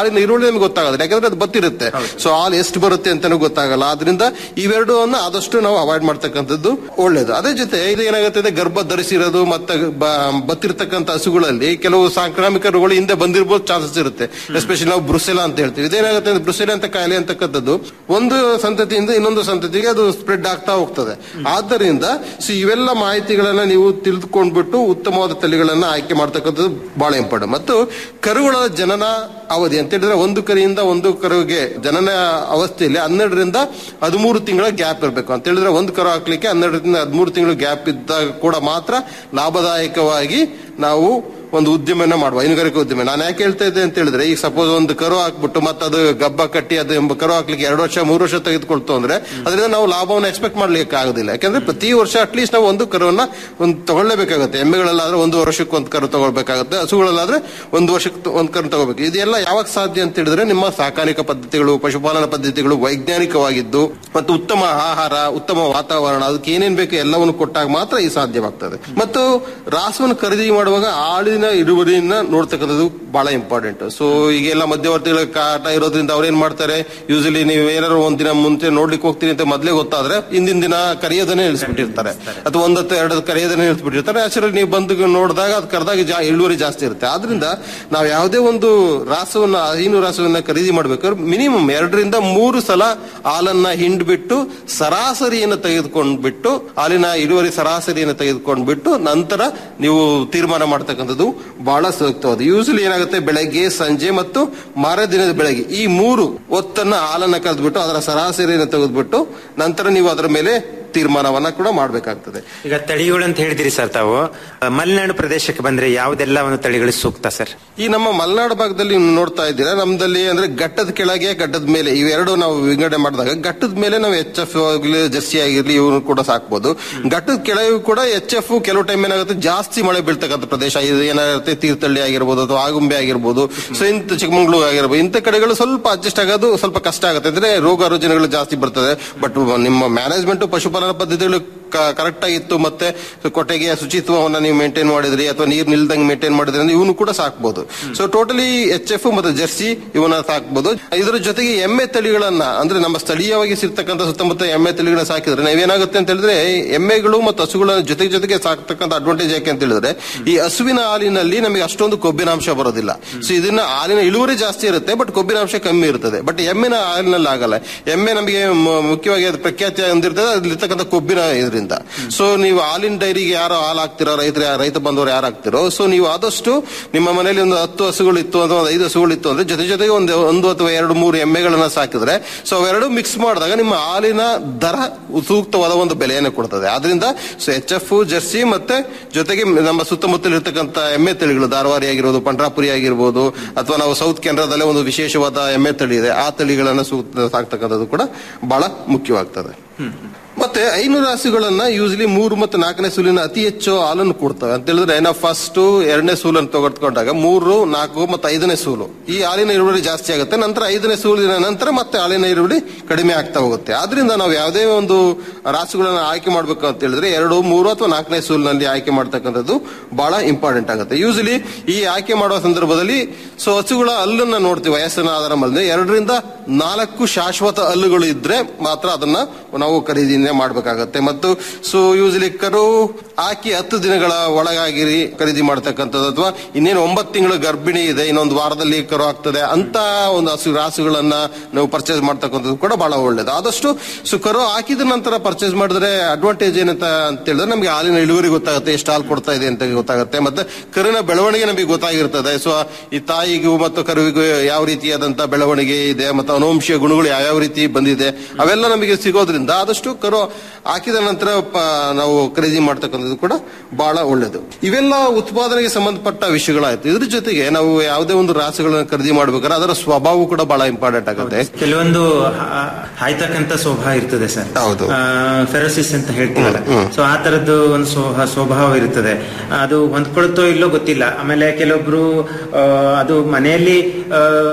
ನೋಡಿದ್ರೆ ನಿಮ್ಗೆ ಗೊತ್ತಾಗೋದಿಲ್ಲ ಯಾಕಂದ್ರೆ ಅದು ಬತ್ತಿರುತ್ತೆ ಸೊ ಹಾಲು ಎಷ್ಟು ಬರುತ್ತೆ ಅಂತಾನೂ ಗೊತ್ತಾಗಲ್ಲ ಆದ್ರಿಂದ ಇವೆರಡು ಆದಷ್ಟು ನಾವು ಅವಾಯ್ಡ್ ಮಾಡ್ತಕ್ಕಂಥದ್ದು ಒಳ್ಳೇದು ಅದೇ ಜೊತೆ ಇದು ಏನಾಗುತ್ತೆ ಗರ್ಭ ಧರಿಸಿರೋದು ಮತ್ತೆ ಬ- ಬತ್ತಿರ್ತಕ್ಕಂಥ ಹಸುಗಳಲ್ಲಿ ಕೆಲವು ಸಾಂಕ್ರಾಮಿಕ ರೋಗಗಳು ಹಿಂದೆ ಬಂದಿರ್ಬೋದು ಚಾನ್ಸಸ್ ಇರುತ್ತೆ ಎಸ್ಪೆಷಲಿ ನಾವು ಬ್ರುಸೆಲಾ ಅಂತ ಹೇಳ್ತೀವಿ ಇದೇನಾಗುತ್ತೆ ಅಂದ್ರೆ ಬ್ರುಸೆಲಾ ಅಂತ ಕಾಯಿಲೆ ಅಂತಕ್ಕಂಥದ್ದು ಒಂದು ಸಂತತಿಯಿಂದ ಇನ್ನೊಂದು ಸಂತತಿಗೆ ಅದು ಸ್ಪ್ರೆಡ್ ಆಗ್ತಾ ಹೋಗ್ತದೆ ಆದ್ದರಿಂದ ಸೊ ಇವೆಲ್ಲ ಮಾಹಿತಿಗಳನ್ನ ನೀವು ತಿಳಿದುಕೊಂಡ್ಬಿಟ್ಟು ಉತ್ತಮವಾದ ತಳಿಗಳನ್ನ ಆಯ್ಕೆ ಮಾಡ್ತಕ್ಕಂಥದ್ದು ಬಹಳ ಇಂಪಾರ್ಟೆಂಟ್ ಮತ್ತು ಕರುಗಳ ಜನನ ಅವಧಿ ಅಂತ ಹೇಳಿದ್ರೆ ಒಂದು ಕರಿಯಿಂದ ಒಂದು ಕರುವಿಗೆ ಜನನ ಅವಸ್ಥೆಯಲ್ಲಿ ಹನ್ನೆರಡರಿಂದ ಹದಿಮೂರು ತಿಂಗಳ ಗ್ಯಾಪ್ ಇರಬೇಕು ಅಂತ ಹೇಳಿದ್ರೆ ಒಂದು ಕರು ಹಾಕ್ಲಿಕ್ಕೆ ಹನ್ನೆರಡರಿಂದ ಹದಿಮೂರು ತಿಂಗಳು ಗ್ಯಾಪ್ ಇದ್ದಾಗ ಕೂಡ ಮಾತ್ರ ಲಾಭದಾಯಕವಾಗಿ ನಾವು ಒಂದು ಉದ್ಯಮನ ಮಾಡುವ ಹೈನುಗಾರಿಕೆ ಉದ್ಯಮ ನಾನು ಯಾಕೆ ಹೇಳ್ತಾ ಇದ್ದೆ ಅಂತ ಹೇಳಿದ್ರೆ ಈಗ ಸಪೋಸ್ ಒಂದು ಕರು ಹಾಕ್ಬಿಟ್ಟು ಮತ್ತೆ ಅದು ಗಬ್ಬ ಕಟ್ಟಿ ಅದು ಎಂಬ ಕರು ಹಾಕ್ಲಿಕ್ಕೆ ಎರಡು ವರ್ಷ ಮೂರು ವರ್ಷ ತೆಗೆದುಕೊಳ್ತು ಅಂದ್ರೆ ಅದರಿಂದ ನಾವು ಲಾಭವನ್ನು ಎಕ್ಸ್ಪೆಕ್ಟ್ ಮಾಡ್ಲಿಕ್ಕೆ ಆಗೋದಿಲ್ಲ ಯಾಕಂದ್ರೆ ಪ್ರತಿ ವರ್ಷ ಅಟ್ಲೀಸ್ಟ್ ನಾವು ಒಂದು ಕರುವನ್ನ ಒಂದು ತಗೊಳ್ಳೇಬೇಕಾಗುತ್ತೆ ಎಮ್ಮೆಗಳಲ್ಲಾದ್ರೆ ಒಂದು ವರ್ಷಕ್ಕೆ ಒಂದು ಕರು ತಗೊಳ್ಬೇಕಾಗುತ್ತೆ ಹಸುಗಳಲ್ಲಾದ್ರೆ ಒಂದು ವರ್ಷಕ್ಕೆ ಒಂದು ಕರು ತಗೋಬೇಕು ಇದೆಲ್ಲ ಯಾವಾಗ ಸಾಧ್ಯ ಅಂತ ಹೇಳಿದ್ರೆ ನಿಮ್ಮ ಸಾಕಾಣಿಕಾ ಪದ್ಧತಿಗಳು ಪಶುಪಾಲನಾ ಪದ್ಧತಿಗಳು ವೈಜ್ಞಾನಿಕವಾಗಿದ್ದು ಮತ್ತು ಉತ್ತಮ ಆಹಾರ ಉತ್ತಮ ವಾತಾವರಣ ಅದಕ್ಕೆ ಏನೇನ್ ಬೇಕು ಎಲ್ಲವನ್ನು ಕೊಟ್ಟಾಗ ಮಾತ್ರ ಈ ಸಾಧ್ಯವಾಗ್ತದೆ ಮತ್ತು ರಾಸವನ್ನು ಖರೀದಿ ಮಾಡುವಾಗ ಆಳಿನ ಇಳುವರಿಯನ್ನ ನೋಡ್ತಕ್ಕಂಥದ್ದು ಬಹಳ ಇಂಪಾರ್ಟೆಂಟ್ ಸೊ ಈಗೆಲ್ಲ ಮಧ್ಯವರ್ತಿಗಳ ಕಾಟ ಇರೋದ್ರಿಂದ ಅವ್ರು ಏನ್ ಮಾಡ್ತಾರೆ ಯೂಶಲಿ ನೀವು ಏನಾದ್ರು ಒಂದ್ ದಿನ ಮುಂಚೆ ನೋಡ್ಲಿಕ್ಕೆ ಹೋಗ್ತೀನಿ ಅಂತ ಮೊದ್ಲೇ ಗೊತ್ತಾದ್ರೆ ಹಿಂದಿನ ದಿನ ಕರಿಯೋದನ್ನೇ ಇಳಿಸ್ಬಿಟ್ಟಿರ್ತಾರೆ ಅಥವಾ ಒಂದತ್ತು ಎರಡು ಕರಿಯೋದನ್ನೇ ಇಳಿಸ್ಬಿಟ್ಟಿರ್ತಾರೆ ನ್ಯಾಚುರಲ್ ನೀವು ಬಂದು ನೋಡಿದಾಗ ಅದು ಕರೆದಾಗ ಜಾ ಇಳುವರಿ ಜಾಸ್ತಿ ಇರುತ್ತೆ ಆದ್ರಿಂದ ನಾವು ಯಾವುದೇ ಒಂದು ರಾಸವನ್ನ ಹೈನು ರಾಸವನ್ನ ಖರೀದಿ ಮಾಡ್ಬೇಕಾದ್ರೆ ಮಿನಿಮಮ್ ಎರಡರಿಂದ ಮೂರು ಸಲ ಹಾಲನ್ನ ಹಿಂಡ್ಬಿಟ್ಟು ಸರಾಸರಿಯನ್ನು ತೆಗೆದುಕೊಂಡ್ಬಿಟ್ಟು ಹಾಲಿನ ಇಳುವರಿ ಸರಾಸರಿಯನ್ನು ತೆಗೆದುಕೊಂಡ್ಬಿಟ್ಟು ನಂತರ ನೀವು ತೀರ್ಮಾನ ಮಾಡ್ತಕ್ಕಂಥದ್ದು ಬಹಳ ಸೂಕ್ತವಾದ ಯೂಶಲಿ ಏನಾಗುತ್ತೆ ಬೆಳಗ್ಗೆ ಸಂಜೆ ಮತ್ತು ಮಾರ ದಿನದ ಬೆಳಗ್ಗೆ ಈ ಮೂರು ಒತ್ತನ್ನ ಹಾಲನ್ನ ಕರೆದ್ಬಿಟ್ಟು ಅದರ ಸರಾಸರಿಯನ್ನು ತೆಗೆದ್ಬಿಟ್ಟು ನಂತರ ನೀವು ಅದರ ಮೇಲೆ ತೀರ್ಮಾನವನ್ನ ಕೂಡ ಮಾಡಬೇಕಾಗ್ತದೆ ಈಗ ತಳಿಗಳು ಅಂತ ಹೇಳಿದಿರಿ ಸರ್ ತಾವು ಅಹ್, ಮಲೆನಾಡು ಪ್ರದೇಶಕ್ಕೆ ಬಂದ್ರೆ ಯಾವುದೆಲ್ಲ ಒಂದು ತಳಿಗಳು ಸೂಕ್ತ ಸರ್ ಈ ನಮ್ಮ ಮಲೆನಾಡು ಭಾಗದಲ್ಲಿ ನೀವು ನೋಡ್ತಾ ಇದ್ದೀರಾ ನಮ್ದಲ್ಲಿ ಅಂದ್ರೆ ಘಟ್ಟದ ಕೆಳಗೆ ಘಟ್ಟದ ಮೇಲೆ ಇವೆರಡು ನಾವು ವಿಂಗಡಣೆ ಮಾಡಿದಾಗ ಘಟ್ಟದ ಮೇಲೆ ನಾವು ಎಚ್ ಎಫ್ ಆಗಲಿ ಜರ್ಸಿ ಆಗಿರ್ಲಿ ಇವ್ರು ಕೂಡ ಸಾಕ್ಬೋದು ಘಟ್ಟದ ಕೆಳಗೆ ಕೂಡ ಎಚ್ ಎಫ್ ಕೆಲವು ಟೈಮ್ ಏನಾಗುತ್ತೆ ಜಾಸ್ತಿ ಮಳೆ ಬೀಳ್ತಕ್ಕಂಥ ಪ್ರದೇಶ ಇದು ಏನಾಗುತ್ತೆ ತೀರ್ಥಹಳ್ಳಿ ಆಗಿರ್ಬೋದು ಅಥವಾ ಆಗುಂಬೆ ಆಗಿರ್ಬೋದು ಸೊ ಇಂಥ ಚಿಕ್ಕಮಂಗ್ಳೂರು ಆಗಿರ್ಬೋದು ಇಂಥ ಕಡೆಗಳು ಸ್ವಲ್ಪ ಅಡ್ಜಸ್ಟ್ ಆಗೋದು ಸ್ವಲ್ಪ ಕಷ್ಟ ಆಗುತ್ತೆ ಅಂದ್ರೆ ರೋಗ ರುಜಿನಗಳು ಜಾಸ್ತಿ ಬರ್ತದೆ ಬಟ್ ನಿಮ್ಮ ಮ್ಯಾನೇಜ್ಮೆಂಟ್ ಪಶುಪಾಲನಾ ಪದ್ಧತಿಗಳು ಕರೆಕ್ಟ್ ಆಗಿತ್ತು ಮತ್ತೆ ಕೊಟ್ಟೆಗೆ ಶುಚಿತ್ವವನ್ನ ನೀವು ಮೇಂಟೈನ್ ಮಾಡಿದ್ರಿ ಅಥವಾ ನೀರ್ ನಿಲ್ದಂಗೆ ಮೇಂಟೈನ್ ಮಾಡಿದ್ರಿ ಅಂದ್ರೆ ಇವನು ಕೂಡ ಸಾಕ್ಬೋದು ಸೊ ಟೋಟಲಿ ಎಚ್ ಎಫ್ ಮತ್ತೆ ಜರ್ಸಿ ಇವನ್ನ ಸಾಕ್ಬೋದು ಇದರ ಜೊತೆಗೆ ಎಮ್ಮೆ ತಳಿಗಳನ್ನ ಅಂದ್ರೆ ನಮ್ಮ ಸ್ಥಳೀಯವಾಗಿ ಸಿಗ್ತಕ್ಕಂಥ ಸುತ್ತಮುತ್ತ ಎಮ್ಮೆ ತಳಿಗಳನ್ನ ಸಾಕಿದ್ರೆ ನಾವೇನಾಗುತ್ತೆ ಅಂತ ಹೇಳಿದ್ರೆ ಎಮ್ಮೆಗಳು ಮತ್ತು ಹಸುಗಳ ಜೊತೆಗೆ ಜೊತೆಗೆ ಸಾಕ್ತಕ್ಕಂಥ ಅಡ್ವಾಂಟೇಜ್ ಯಾಕೆ ಅಂತ ಹೇಳಿದ್ರೆ ಈ ಹಸುವಿನ ಹಾಲಿನಲ್ಲಿ ನಮಗೆ ಅಷ್ಟೊಂದು ಕೊಬ್ಬಿನಾಂಶ ಬರೋದಿಲ್ಲ ಸೊ ಇದನ್ನ ಹಾಲಿನ ಇಳುವರಿ ಜಾಸ್ತಿ ಇರುತ್ತೆ ಬಟ್ ಕೊಬ್ಬಿನಾಂಶ ಕಮ್ಮಿ ಇರ್ತದೆ ಬಟ್ ಎಮ್ಮಿನ ಹಾಲಿನಲ್ಲಿ ಆಗಲ್ಲ ಎಮ್ಮೆ ನಮಗೆ ಮ- ಮುಖ್ಯವಾಗಿ ಅದು ಪ್ರಖ್ಯಾತಿ ಹೊಂದಿರ್ತದೆ ಅದ್ರಲ್ಲಿರ್ತಕ್ಕಂಥ ಕೊಬ್ಬಿನ ಇದರಿಂದ ಸೊ ನೀವು ಹಾಲಿನ ಡೈರಿಗೆ ಯಾರು ಹಾಲು ಹಾಕ್ತಿರೋ ರೈತರ ರೈತ ಬಂದವರು ಯಾರು ಹಾಕ್ತಿರೋ ಸೊ ನೀವು ಆದಷ್ಟು ನಿಮ್ಮ ಮನೆಯಲ್ಲಿ ಒಂದು ಹತ್ತು ಹಸುಗಳು ಇತ್ತು ಅಥವಾ ಒಂದು ಐದು ಹಸುಗಳು ಇತ್ತು ಅಂದ್ರೆ ಜೊತೆ ಜೊತೆಗೆ ಒಂದು ಒಂದು ಅಥವಾ ಎರಡು ಮೂರು ಎಮ್ಮೆಗಳನ್ನ ಸಾಕಿದ್ರೆ ಸೊ ಅವೆರಡು ಮಿಕ್ಸ್ ಮಾಡಿದಾಗ ನಿಮ್ಮ ಹಾಲಿನ ದರ ಸೂಕ್ತವಾದ ಒಂದು ಬೆಲೆಯನ್ನು ಕೊಡ್ತದೆ ಆದ್ರಿಂದ ಸೊ ಎಚ್ ಎಫ್ ಜರ್ಸಿ ಮತ್ತೆ ಜೊತೆಗೆ ನಮ್ಮ ಸುತ್ತಮುತ್ತಲು ಇರ್ತಕ್ಕಂಥ ಎಮ್ಮೆ ತಳಿಗಳು ಧಾರವಾಡಿ ಆಗಿರ್ಬೋದು ಪಂಡ್ರಾಪುರಿ ಆಗಿರ್ಬೋದು ಅಥವಾ ನಾವು ಸೌತ್ ಕೆನರಾದಲ್ಲೇ ಒಂದು ವಿಶೇಷವಾದ ಎಮ್ಮೆ ತಳಿ ಇದೆ ಆ ತಳಿಗಳನ್ನ ಸೂಕ್ತ ಸಾಕ್ತಕ್ಕಂಥದ್ದು ಕೂಡ ಬಹಳ ಮುಖ್ಯವಾಗ್ತದೆ ಮತ್ತೆ ಐನೂರು ರಾಸುಗಳನ್ನ ಯೂಶಲಿ ಮೂರು ಮತ್ತು ನಾಲ್ಕನೇ ಸೂಲಿನ ಅತಿ ಹೆಚ್ಚು ಹಾಲನ್ನು ಕೊಡ್ತವೆ ಅಂತ ಹೇಳಿದ್ರೆ ನಾವು ಫಸ್ಟ್ ಎರಡನೇ ಸೂಲನ್ನು ತೆಗೆದುಕೊಂಡಾಗ ಮೂರು ನಾಲ್ಕು ಮತ್ತು ಐದನೇ ಸೂಲು ಈ ಹಾಲಿನ ಇಳುವರಿ ಜಾಸ್ತಿ ಆಗುತ್ತೆ ನಂತರ ಐದನೇ ಸೂಲಿನ ನಂತರ ಮತ್ತೆ ಹಾಲಿನ ಇಳುವರಿ ಕಡಿಮೆ ಆಗ್ತಾ ಹೋಗುತ್ತೆ ಆದ್ರಿಂದ ನಾವು ಯಾವುದೇ ಒಂದು ರಾಸುಗಳನ್ನ ಆಯ್ಕೆ ಮಾಡಬೇಕು ಅಂತ ಹೇಳಿದ್ರೆ ಎರಡು ಮೂರು ಅಥವಾ ನಾಲ್ಕನೇ ಸೂಲಿನಲ್ಲಿ ಆಯ್ಕೆ ಮಾಡ್ತಕ್ಕಂಥದ್ದು ಬಹಳ ಇಂಪಾರ್ಟೆಂಟ್ ಆಗುತ್ತೆ ಯೂಶಲಿ ಈ ಆಯ್ಕೆ ಮಾಡುವ ಸಂದರ್ಭದಲ್ಲಿ ಸೊ ಹಸುಗಳ ಹಲ್ಲನ್ನ ನೋಡ್ತೀವಿ ವಯಸ್ಸಿನ ಆಧಾರ ಮೇಲೆ ಎರಡರಿಂದ ನಾಲ್ಕು ಶಾಶ್ವತ ಹಲ್ಲುಗಳು ಇದ್ರೆ ಮಾತ್ರ ಅದನ್ನ ನಾವು ಖರೀದಿನೇ ಮಾಡಬೇಕಾಗತ್ತೆ ಮತ್ತು ಸೊ ಯೂಶಲಿ ಕರು ಹಾಕಿ ಹತ್ತು ದಿನಗಳ ಒಳಗಾಗಿ ಖರೀದಿ ಮಾಡ್ತಕ್ಕಂಥದ್ದು ಅಥವಾ ಇನ್ನೇನು ಒಂಬತ್ತು ತಿಂಗಳ ಗರ್ಭಿಣಿ ಇದೆ ಇನ್ನೊಂದು ವಾರದಲ್ಲಿ ಕರು ಆಗ್ತದೆ ಅಂತ ಒಂದು ಹಸು ರಾಸುಗಳನ್ನ ನಾವು ಪರ್ಚೇಸ್ ಮಾಡ್ತಕ್ಕಂಥದ್ದು ಕೂಡ ಬಹಳ ಒಳ್ಳೇದು ಆದಷ್ಟು ಸೊ ಕರು ಹಾಕಿದ ನಂತರ ಪರ್ಚೇಸ್ ಮಾಡಿದ್ರೆ ಅಡ್ವಾಂಟೇಜ್ ಏನಂತ ಅಂತ ಹೇಳಿದ್ರೆ ನಮಗೆ ಹಾಲಿನ ಇಳುವರಿ ಗೊತ್ತಾಗುತ್ತೆ ಎಷ್ಟು ಹಾಲು ಕೊಡ್ತಾ ಇದೆ ಅಂತ ಗೊತ್ತಾಗುತ್ತೆ ಮತ್ತೆ ಕರುವಿನ ಬೆಳವಣಿಗೆ ನಮಗೆ ಗೊತ್ತಾಗಿರ್ತದೆ ಸೊ ಈ ತಾಯಿಗೂ ಮತ್ತು ಕರುವಿಗೂ ಯಾವ ರೀತಿಯಾದಂತ ಬೆಳವಣಿಗೆ ಇದೆ ಮತ್ತು ಅನುವಂಶೀಯ ಗುಣಗಳು ಯಾವ್ಯಾವ ರೀತಿ ಬಂದಿದೆ ಅವೆಲ್ಲ ನಮಗೆ ಸಿಗೋದ್ರಿಂದ ಆದಷ್ಟು ಕರು ಹಾಕಿದ ನಂತರ ಪ- ನಾವು ಖರೀದಿ ಮಾಡ್ತಕ್ಕಂಥದ್ದು ಕೂಡ ಬಹಳ ಒಳ್ಳೇದು ಇವೆಲ್ಲ ಉತ್ಪಾದನೆಗೆ ಸಂಬಂಧಪಟ್ಟ ವಿಷಯಗಳಾಯ್ತು ಇದ್ರ ಜೊತೆಗೆ ನಾವು ಯಾವುದೇ ಒಂದು ರಾಸುಗಳನ್ನ ಖರೀದಿ ಮಾಡ್ಬೇಕಾದ್ರೆ ಅದರ ಸ್ವಭಾವ ಕೂಡ ಬಹಳ ಇಂಪಾರ್ಟೆಂಟ್ ಆಗುತ್ತೆ ಕೆಲವೊಂದು ಹಾ- ಹಾಯ್ತಕ್ಕಂತ ಸ್ವಭಾವ ಇರ್ತದೆ ಸರ್ ಹೌದು ಫೆರೋಸಿಸ್ ಅಂತ ಹೇಳ್ತೀವಲ್ಲ ಸೊ ಆ ತರದ್ದು ಒಂದು ಸ್ವಭಾ- ಸ್ವಭಾವ ಇರ್ತದೆ ಅದು ಹೊಂದ್ಕೊಳ್ತೋ ಇಲ್ಲೋ ಗೊತ್ತಿಲ್ಲ ಆಮೇಲೆ ಕೆಲವೊಬ್ರು ಆ, ಅದು ಮನೆಯಲ್ಲಿ ಆ,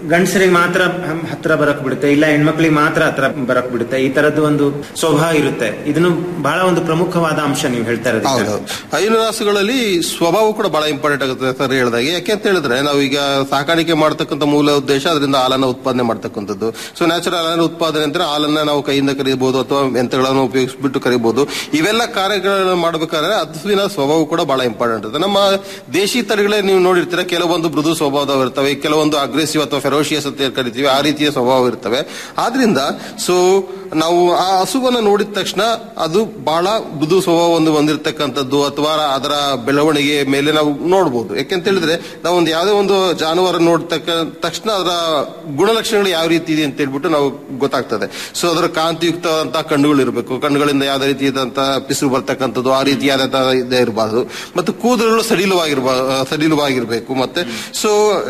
ಗಂಡಸರಿಗೆ ಮಾತ್ರ ಹಮ್- ಹತ್ರ ಬರಕ್ ಬಿಡುತ್ತೆ ಇಲ್ಲ ಹೆಣ್ಮಕ್ಳಿಗೆ ಮಾತ್ರ ಹತ್ರ ಬರಕ್ ಬಿಡುತ್ತೆ ಈ ತರದ್ದು ಒಂದು ಸ್ವಭಾವ ಇರುತ್ತೆ ಇದನ್ನು ಬಹಳ ಒಂದು ಪ್ರಮುಖವಾದ ಅಂಶ ನೀವು ಹೇಳ್ತಾ ಇರೋದು ಹೌದು ಹೈನು ರಾಸುಗಳಲ್ಲಿ ಸ್ವಭಾವ ಕೂಡ ಬಹಳ ಇಂಪಾರ್ಟೆಂಟ್ ಆಗುತ್ತೆ ಸರ್ ಹೇಳಿದಾಗ ಯಾಕೆ ಅಂತ ಹೇಳಿದ್ರೆ ನಾವು ಈಗ ಸಾಕಾಣಿಕೆ ಮಾಡ್ತಕ್ಕಂಥ ಮೂಲ ಉದ್ದೇಶ ಅದರಿಂದ ಹಾಲನ್ನ ಉತ್ಪಾದನೆ ಮಾಡ್ತಕ್ಕಂಥದ್ದು ಸೊ ನ್ಯಾಚುರಲ್ ಹಾಲಿನ ಉತ್ಪಾದನೆ ಅಂದ್ರೆ ಹಾಲನ್ನ ನಾವು ಕೈಯಿಂದ ಕರಿಬಹುದು ಅಥವಾ ಯಂತ್ರಗಳನ್ನು ಉಪಯೋಗಿಸ್ಬಿಟ್ಟು ಕರಿಬಹುದು ಇವೆಲ್ಲ ಕಾರ್ಯಗಳನ್ನು ಮಾಡಬೇಕಾದ್ರೆ ಹಸುವಿನ ಸ್ವಭಾವ ಕೂಡ ಬಹಳ ಇಂಪಾರ್ಟೆಂಟ್ ಇದೆ ನಮ್ಮ ದೇಶಿ ತಳಿಗಳೇ ನೀವು ನೋಡಿರ್ತೀರ ಕೆಲವೊಂದು ಮೃದು ಸ್ವಭಾವದವು ಇರ್ತವೆ ಕೆಲವೊಂದು ಅಗ್ರೆಸಿವ್ ಅಥವಾ ಫೆರೋಶಿಯಸ್ ಅಂತ ಏನ್ ಕರಿತೀವಿ ಆ ರೀತಿಯ ಸ್ವಭಾವ ಇರ್ತವೆ ಆದ್ರಿಂದ ಸೊ ನಾವು ಆ ಹಸುವನ್ನ ನೋಡಿದ ತಕ್ಷಣ ಅದು ಬಹಳ ಮೃದು ಸ್ವಭಾವವನ್ನು ಹೊಂದಿರತಕ್ಕಂಥದ್ದು ಅಥವಾ ಅದರ ಬೆಳವಣಿಗೆ ಮೇಲೆ ನಾವು ನೋಡಬಹುದು ಯಾಕೆಂತ ಹೇಳಿದ್ರೆ ನಾವು ಒಂದು ಯಾವುದೇ ಒಂದು ಜಾನುವಾರು ನೋಡ್ತಕ್ಕ ತಕ್ಷಣ ಅದರ ಗುಣಲಕ್ಷಣಗಳು ಯಾವ ರೀತಿ ಇದೆ ಅಂತ ಹೇಳ್ಬಿಟ್ಟು ನಾವು ಗೊತ್ತಾಗ್ತದೆ ಸೊ ಅದರ ಕಾಂತಿಯುಕ್ತವಾದಂತಹ ಕಣ್ಣುಗಳು ಇರಬೇಕು ಕಣ್ಣುಗಳಿಂದ ಯಾವುದೇ ರೀತಿಯಾದಂತಹ ಪಿಸುರು ಬರ್ತಕ್ಕಂಥದ್ದು ಆ ರೀತಿಯಾದಂತಹ ಇದೇ ಇರಬಾರ್ದು ಮತ್ತು ಕೂದಲುಗಳು ಸಡಿಲವಾಗಿರ್ಬಾ ಸಡಿಲವಾಗಿರ್ಬೇಕು ಮತ್ತೆ ಸೊ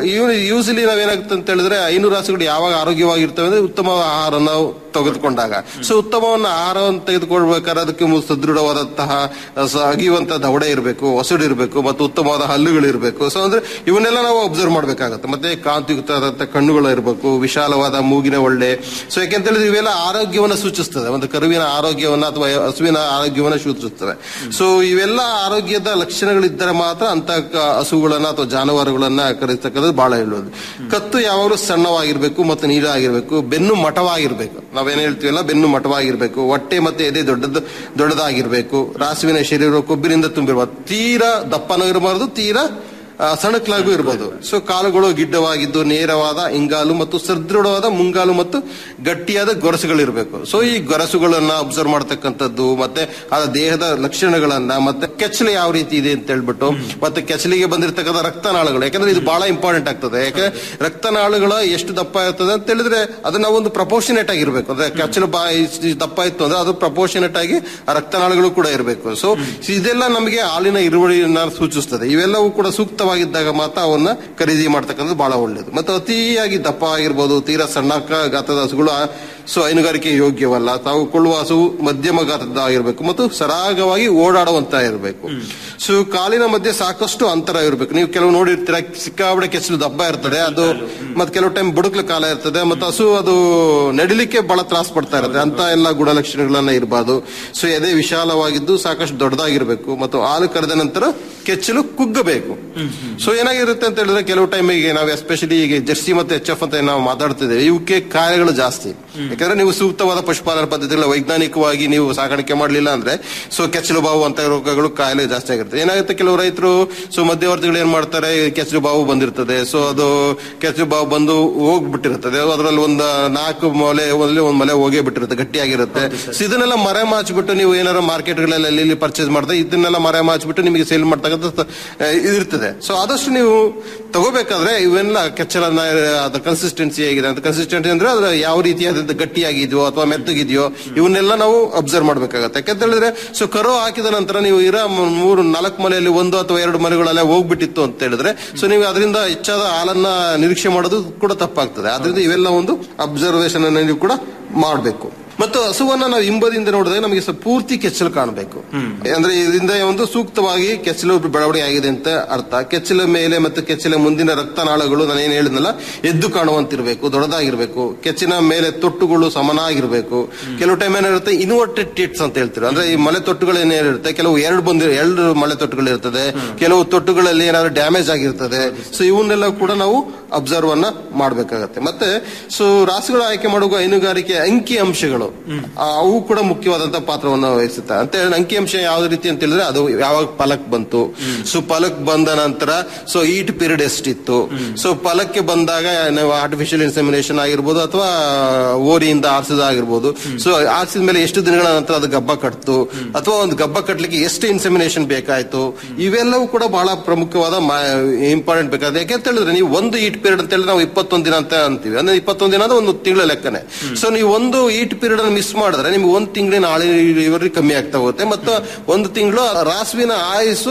ಯೂಸಲಿ ನಾವೇನಾಗುತ್ತೆ ಅಂತ ಹೇಳಿದ್ರೆ ಐನೂರು ರಾಸುಗಳು ಯಾವಾಗ ಆರೋಗ್ಯವಾಗಿರ್ತವೆ ಅಂದ್ರೆ ಉತ್ತಮ ಆಹಾರ ನಾವು ತೆಗೆದುಕೊಂಡಾಗ ಸೊ ಉತ್ತಮವನ್ನು ಆಹಾರವನ್ನು ತೆಗೆದುಕೊಳ್ಬೇಕಾದ್ರೆ ಅದಕ್ಕೆ ಮು- ಸದೃಢವಾದಂತಹ ಸ- ಅಗಿಯುವಂತಹ ದವಡೆ ಇರಬೇಕು ಒಸಡು ಇರಬೇಕು ಮತ್ತು ಉತ್ತಮವಾದ ಹಲ್ಲುಗಳು ಇರಬೇಕು ಸೊ ಅಂದ್ರೆ ಇವನ್ನೆಲ್ಲ ನಾವು ಅಬ್ಸರ್ವ್ ಮಾಡ್ಬೇಕಾಗತ್ತೆ ಮತ್ತೆ ಕಾಂತಿಯುಕ್ತವಾದಂತಹ ಕಣ್ಣುಗಳು ಇರಬೇಕು ವಿಶಾಲವಾದ ಮೂಗಿನ ಒಳ್ಳೆ ಸೊ ಯಾಕೆಂತ ಹೇಳಿದ್ರೆ ಇವೆಲ್ಲ ಆರೋಗ್ಯವನ್ನು ಸೂಚಿಸ್ತದೆ ಒಂದು ಕರುವಿನ ಆರೋಗ್ಯವನ್ನ ಅಥವಾ ಹಸುವಿನ ಆರೋಗ್ಯವನ್ನ ಸೂಚಿಸ್ತವೆ ಸೊ ಇವೆಲ್ಲ ಆರೋಗ್ಯದ ಲಕ್ಷಣಗಳಿದ್ದರೆ ಮಾತ್ರ ಅಂತ ಹಸುಗಳನ್ನ ಅಥವಾ ಜಾನುವಾರುಗಳನ್ನ ಕರೆಸ್ತಕ್ಕಂಥದ್ದು ಬಹಳ ಹೇಳೋದು ಕತ್ತು ಯಾವಾಗಲೂ ಸಣ್ಣವಾಗಿರ್ಬೇಕು ಮತ್ತು ನೀರಾಗಿರ್ಬೇಕು ಬೆನ್ನು ಮಠವಾಗಿರ್ಬೇಕು ನಾವೇನ್ ಹೇಳ್ತೀವಲ್ಲ ಬೆನ್ನು ಮಠವಾಗಿರ್ಬೇಕು ಹೊಟ್ಟೆ ಮತ್ತೆ ಎದೆ ದೊಡ್ಡದು ದೊಡ್ಡದಾಗಿರ್ಬೇಕು ರಾಸುವಿನ ಶರೀರ ಕೊಬ್ಬಿನಿಂದ ತುಂಬಿರಬಾರ್ದು ತೀರಾ ದಪ್ಪನೂ ಇರಬಾರ್ದು ತೀರಾ ಆ, ಸಣಕಲಾಗೂ ಇರಬಹುದು ಸೊ ಕಾಲುಗಳು ಗಿಡ್ಡವಾಗಿದ್ದು ನೇರವಾದ ಹಿಂಗಾಲು ಮತ್ತು ಸದೃಢವಾದ ಮುಂಗಾಲು ಮತ್ತು ಗಟ್ಟಿಯಾದ ಗೊರಸುಗಳಿರಬೇಕು ಸೊ ಈ ಗೊರಸುಗಳನ್ನ ಅಬ್ಸರ್ವ್ ಮಾಡ್ತಕ್ಕಂಥದ್ದು ಮತ್ತೆ ಆ ದೇಹದ ಲಕ್ಷಣಗಳನ್ನ ಮತ್ತೆ ಕೆಚ್ಚಲು ಯಾವ ರೀತಿ ಇದೆ ಅಂತ ಹೇಳ್ಬಿಟ್ಟು ಮತ್ತೆ ಕೆಚ್ಚಲಿಗೆ ಬಂದಿರತಕ್ಕಂಥ ರಕ್ತನಾಳಗಳು ಯಾಕಂದ್ರೆ ಇದು ಬಹಳ ಇಂಪಾರ್ಟೆಂಟ್ ಆಗ್ತದೆ ಯಾಕೆ ರಕ್ತನಾಳಗಳ ಎಷ್ಟು ದಪ್ಪ ಇರ್ತದೆ ಅಂತ ಹೇಳಿದ್ರೆ ಅದನ್ನ ಒಂದು ಪ್ರಪೋರ್ಷನೇಟ್ ಆಗಿರ್ಬೇಕು ಅಂದ್ರೆ ಕೆಚ್ಚಲು ಬಾ ಇಷ್ಟು ದಪ್ಪ ಇತ್ತು ಅಂದ್ರೆ ಅದು ಪ್ರಪೋರ್ಷನೇಟ್ ಆಗಿ ಆ ರಕ್ತನಾಳಗಳು ಕೂಡ ಇರಬೇಕು ಸೊ ಇದೆಲ್ಲ ನಮಗೆ ಹಾಲಿನ ಇರುವಳಿಯನ್ನ ಸೂಚಿಸ್ತದೆ ಇವೆಲ್ಲವೂ ಕೂಡ ಸೂಕ್ತವಾಗಿದ್ದಾಗ ಮಾತ್ರ ಅವನ್ನ ಖರೀದಿ ಮಾಡ್ತಕ್ಕಂಥದ್ದು ಬಹಳ ಒಳ್ಳೇದು ಮತ್ತು ಅತಿಯಾಗಿ ದಪ್ಪ ಆಗಿರ್ಬೋದು ತೀರಾ ಸಣ್ಣ ಕ- ಗಾತ್ರದ ಹಸುಗಳು ಆ- ಸೊ ಹೈನುಗಾರಿಕೆ ಯೋಗ್ಯವಲ್ಲ ತಾವು ಕೊಳ್ಳುವ ಹಸು ಮಧ್ಯಮ ಗಾತ್ರದ ಆಗಿರ್ಬೇಕು ಮತ್ತು ಸರಾಗವಾಗಿ ಓಡಾಡುವಂತ ಇರಬೇಕು ಸೊ ಕಾಲಿನ ಮಧ್ಯೆ ಸಾಕಷ್ಟು ಅಂತರ ಇರಬೇಕು ನೀವು ಕೆಲವು ನೋಡಿರ್ತೀರ ಸಿಕ್ಕಾಬಡೆ ಕೆಸಲು ದಪ್ಪ ಇರ್ತದೆ ಅದು ಮತ್ತೆ ಕೆಲವು ಟೈಮ್ ಬುಡುಕ್ಲ ಕಾಲ ಇರ್ತದೆ ಮತ್ತೆ ಹಸು ಅದು ನಡಿಲಿಕ್ಕೆ ಬಹಳ ತ್ರಾಸ ಪಡ್ತಾ ಇರುತ್ತೆ ಅಂತ ಎಲ್ಲ ಗುಣಲಕ್ಷಣಗಳನ್ನ ಇರಬಾರ್ದು ಸೊ ಎದೆ ವಿಶಾಲವಾಗಿದ್ದು ಸಾಕಷ್ಟು ದೊಡ್ಡದಾಗಿರ್ಬೇಕು ಮತ್ತು ಹಾಲು ಕರೆದ ನಂತರ ಕೆಚ್ಚಲು ಕುಗ್ಗಬೇಕು ಸೊ ಏನಾಗಿರುತ್ತೆ ಅಂತ ಹೇಳಿದ್ರೆ ಕೆಲವು ಟೈಮಿಗೆ ನಾವು ಎಸ್ಪೆಷಲಿ ಈಗ ಜರ್ಸಿ ಮತ್ತೆ ಎಚ್ ಎಫ್ ಅಂತ ಏನ್ ನಾವು ಮಾತಾಡ್ತಿದ್ದೇವೆ ಇವಕ್ಕೆ ಕಾಯಿಲೆಗಳು ಜಾಸ್ತಿ ಯಾಕಂದ್ರೆ ನೀವು ಸೂಕ್ತವಾದ ಪಶುಪಾಲನಾ ಪದ್ಧತಿಗಳ ವೈಜ್ಞಾನಿಕವಾಗಿ ನೀವು ಸಾಕಾಣಿಕೆ ಮಾಡಲಿಲ್ಲ ಅಂದ್ರೆ ಸೊ ಕೆಚ್ಚಲು ಬಾವು ಅಂತ ರೋಗಗಳು ಕಾಯಿಲೆ ಜಾಸ್ತಿ ಆಗಿರುತ್ತೆ ಏನಾಗುತ್ತೆ ಕೆಲವು ರೈತರು ಸೊ ಮಧ್ಯವರ್ತಿಗಳು ಏನ್ ಮಾಡ್ತಾರೆ ಕೆಚ್ಚಲು ಬಾವು ಬಂದಿರ್ತದೆ ಸೊ ಅದು ಕೆಚ್ಚಲು ಬಾವು ಬಂದು ಹೋಗ್ಬಿಟ್ಟಿರ್ತದೆ ಅದರಲ್ಲಿ ಒಂದು ನಾಲ್ಕು ಮೊಲೆ ಒಂದಲ್ಲಿ ಒಂದ್ ಮಲೆ ಹೋಗೇ ಬಿಟ್ಟಿರುತ್ತೆ ಗಟ್ಟಿಯಾಗಿರುತ್ತೆ ಸೊ ಇದನ್ನೆಲ್ಲ ಮರೆ ಮಾಚ್ಬಿಟ್ಟು ನೀವು ಏನಾರ ಮಾರ್ಕೆಟ್ಗಳಲ್ಲಿ ಅಲ್ಲಿ ಇಲ್ಲಿ ಪರ್ಚೇಸ್ ಮಾಡ್ತಾ ಇದನ್ನೆಲ್ಲ ಮರೆ ಮಾಚ್ಬಿಟ್ಟು ನಿಮಗೆ ಸೇಲ್ ಮಾಡ್ತಕ್ಕಂಥ ಆ, ಇದಿರ್ತದೆ ಸೊ ಆದಷ್ಟು ನೀವು ತಗೋಬೇಕಾದ್ರೆ ಇವೆಲ್ಲ ಕೆಚ್ಚಲನ್ನ ಅದ್ರ ಕನ್ಸಿಸ್ಟೆನ್ಸಿ ಹೇಗಿದೆ ಅಂತ ಕನ್ಸಿಸ್ಟೆನ್ಸಿ ಅಂದ್ರೆ ಅದ್ರ ಯಾವ ರೀತಿಯಾದ ಗಟ್ಟಿಯಾಗಿದೆಯೋ ಅಥವಾ ಮೆತ್ತಗಿದೆಯೋ ಇವನ್ನೆಲ್ಲ ನಾವು ಅಬ್ಸರ್ವ್ ಮಾಡ್ಬೇಕಾಗತ್ತೆ ಯಾಕಂತ ಹೇಳಿದ್ರೆ ಸೊ ಕರು ಹಾಕಿದ ನಂತರ ನೀವು ಇರ ಮೂರು ನಾಲ್ಕು ಮನೆಯಲ್ಲಿ ಒಂದು ಅಥವಾ ಎರಡು ಮನೆಗಳೆಲ್ಲ ಹೋಗ್ಬಿಟ್ಟಿತ್ತು ಅಂತ ಹೇಳಿದ್ರೆ ಸೊ ನೀವು ಅದರಿಂದ ಹೆಚ್ಚಾದ ಹಾಲನ್ನ ನಿರೀಕ್ಷೆ ಮಾಡೋದು ಕೂಡ ತಪ್ಪಾಗ್ತದೆ ಆದ್ರಿಂದ ಇವೆಲ್ಲ ಒಂದು ಅಬ್ಸರ್ವೇಷನ್ ಅನ್ನ ನೀವು ಕೂಡ ಮಾಡಬೇಕು ಮತ್ತು ಹಸುವನ್ನ ನಾವು ಹಿಂಬದಿಯಿಂದ ನೋಡಿದಾಗ ನಮಗೆ ಸ- ಪೂರ್ತಿ ಕೆಚ್ಚಲು ಕಾಣಬೇಕು ಅಂದ್ರೆ ಇದರಿಂದ ಒಂದು ಸೂಕ್ತವಾಗಿ ಕೆಚ್ಚಲು ಬೆಳವಣಿಗೆ ಆಗಿದೆ ಅಂತ ಅರ್ಥ ಕೆಚ್ಚಲ ಮೇಲೆ ಮತ್ತು ಕೆಚ್ಚಲ ಮುಂದಿನ ರಕ್ತನಾಳಗಳು ನಾನು ಏನ್ ಹೇಳಿದ್ನಲ್ಲ ಎದ್ದು ಕಾಣುವಂತಿರ್ಬೇಕು ದೊಡ್ಡದಾಗಿರ್ಬೇಕು ಕೆಚ್ಚಿನ ಮೇಲೆ ತೊಟ್ಟುಗಳು ಸಮನಾಗಿರ್ಬೇಕು ಕೆಲವು ಟೈಮ್ ಏನಿರುತ್ತೆ ಇನ್ವರ್ಟೆಡ್ ಟೇಟ್ಸ್ ಅಂತ ಹೇಳ್ತಾರೆ ಅಂದ್ರೆ ಈ ಮಲೆ ತೊಟ್ಟುಗಳು ಏನಿರುತ್ತೆ ಕೆಲವು ಎರಡು ಬಂದಿ ಎರಡು ಮಲೆ ತೊಟ್ಟುಗಳು ಇರ್ತದೆ ಕೆಲವು ತೊಟ್ಟುಗಳಲ್ಲಿ ಏನಾದ್ರು ಡ್ಯಾಮೇಜ್ ಆಗಿರ್ತದೆ ಸೊ ಇವನ್ನೆಲ್ಲ ಕೂಡ ನಾವು ಅಬ್ಸರ್ವ್ ಅನ್ನ ಮಾಡ್ಬೇಕಾಗತ್ತೆ ಮತ್ತೆ ಸೊ ರಾಸುಗಳ ಆಯ್ಕೆ ಮಾಡುವ ಹೈನುಗಾರಿಕೆ ಅಂಕಿ ಅಂಶಗಳು ಆ, ಅವು ಕೂಡ ಮುಖ್ಯವಾದಂತಹ ಪಾತ್ರವನ್ನು ವಹಿಸುತ್ತೆ ಅಂತ ಹೇಳಿ ಅಂಕಿ ಅಂಶ ಯಾವ ರೀತಿ ಅಂತ ಹೇಳಿದ್ರೆ ಅದು ಯಾವಾಗ ಫಲಕ್ ಬಂತು ಸೊ ಫಲಕ್ ಬಂದ ನಂತರ ಸೊ ಈಟ್ ಪೀರಿಯಡ್ ಎಷ್ಟಿತ್ತು ಸೊ ಫಲಕ್ಕೆ ಬಂದಾಗ ನಾವು ಆರ್ಟಿಫಿಷಿಯಲ್ ಇನ್ಸೆಮಿನೇಷನ್ ಆಗಿರ್ಬೋದು ಅಥವಾ ಓರಿಯಿಂದ ಆರಿಸಿದ ಆಗಿರ್ಬೋದು ಸೊ ಆರಿಸಿದ ಮೇಲೆ ಎಷ್ಟು ದಿನಗಳ ನಂತರ ಅದು ಗಬ್ಬ ಕಟ್ತು ಅಥವಾ ಒಂದು ಗಬ್ಬ ಕಟ್ಟಲಿಕ್ಕೆ ಎಷ್ಟು ಇನ್ಸೆಮಿನೇಷನ್ ಬೇಕಾಯ್ತು ಇವೆಲ್ಲವೂ ಕೂಡ ಬಹಳ ಪ್ರಮುಖವಾದ ಇಂಪಾರ್ಟೆಂಟ್ ಬೇಕಾದ್ರೆ ಯಾಕೆಂತ ಹೇಳಿದ್ರೆ ನೀವು ಒಂದು ಈಟ್ ಪೀರಿಯಡ್ ಅಂತ ಹೇಳಿದ್ರೆ ನಾವು ಇಪ್ಪತ್ತೊಂದು ದಿನ ಅಂತ ಅಂತೀವಿ ಅಂದ್ರೆ ಇಪ್ಪತ್ತೊಂದು ದಿನ ಅಂದ್ರೆ ಒಂದು ತಿಂಗಳ ಲೆಕ್ಕನೆ ಸೊ ನೀವು ಒಂದು ಈಟ್ ಪೀರಿಯಡ್ ಅನ್ನು ಮಿಸ್ ಮಾಡಿದ್ರೆ ನಿಮ್ಗೆ ಒಂದು ತಿಂಗಳಿನ ಆಳಿ ಇಳುವರಿ ಕಮ್ಮಿ ಆಗ್ತಾ ಹೋಗುತ್ತೆ ಮತ್ತು ಒಂದು ತಿಂಗಳು ರಾಸುವಿನ ಆಯುಸ್ಸು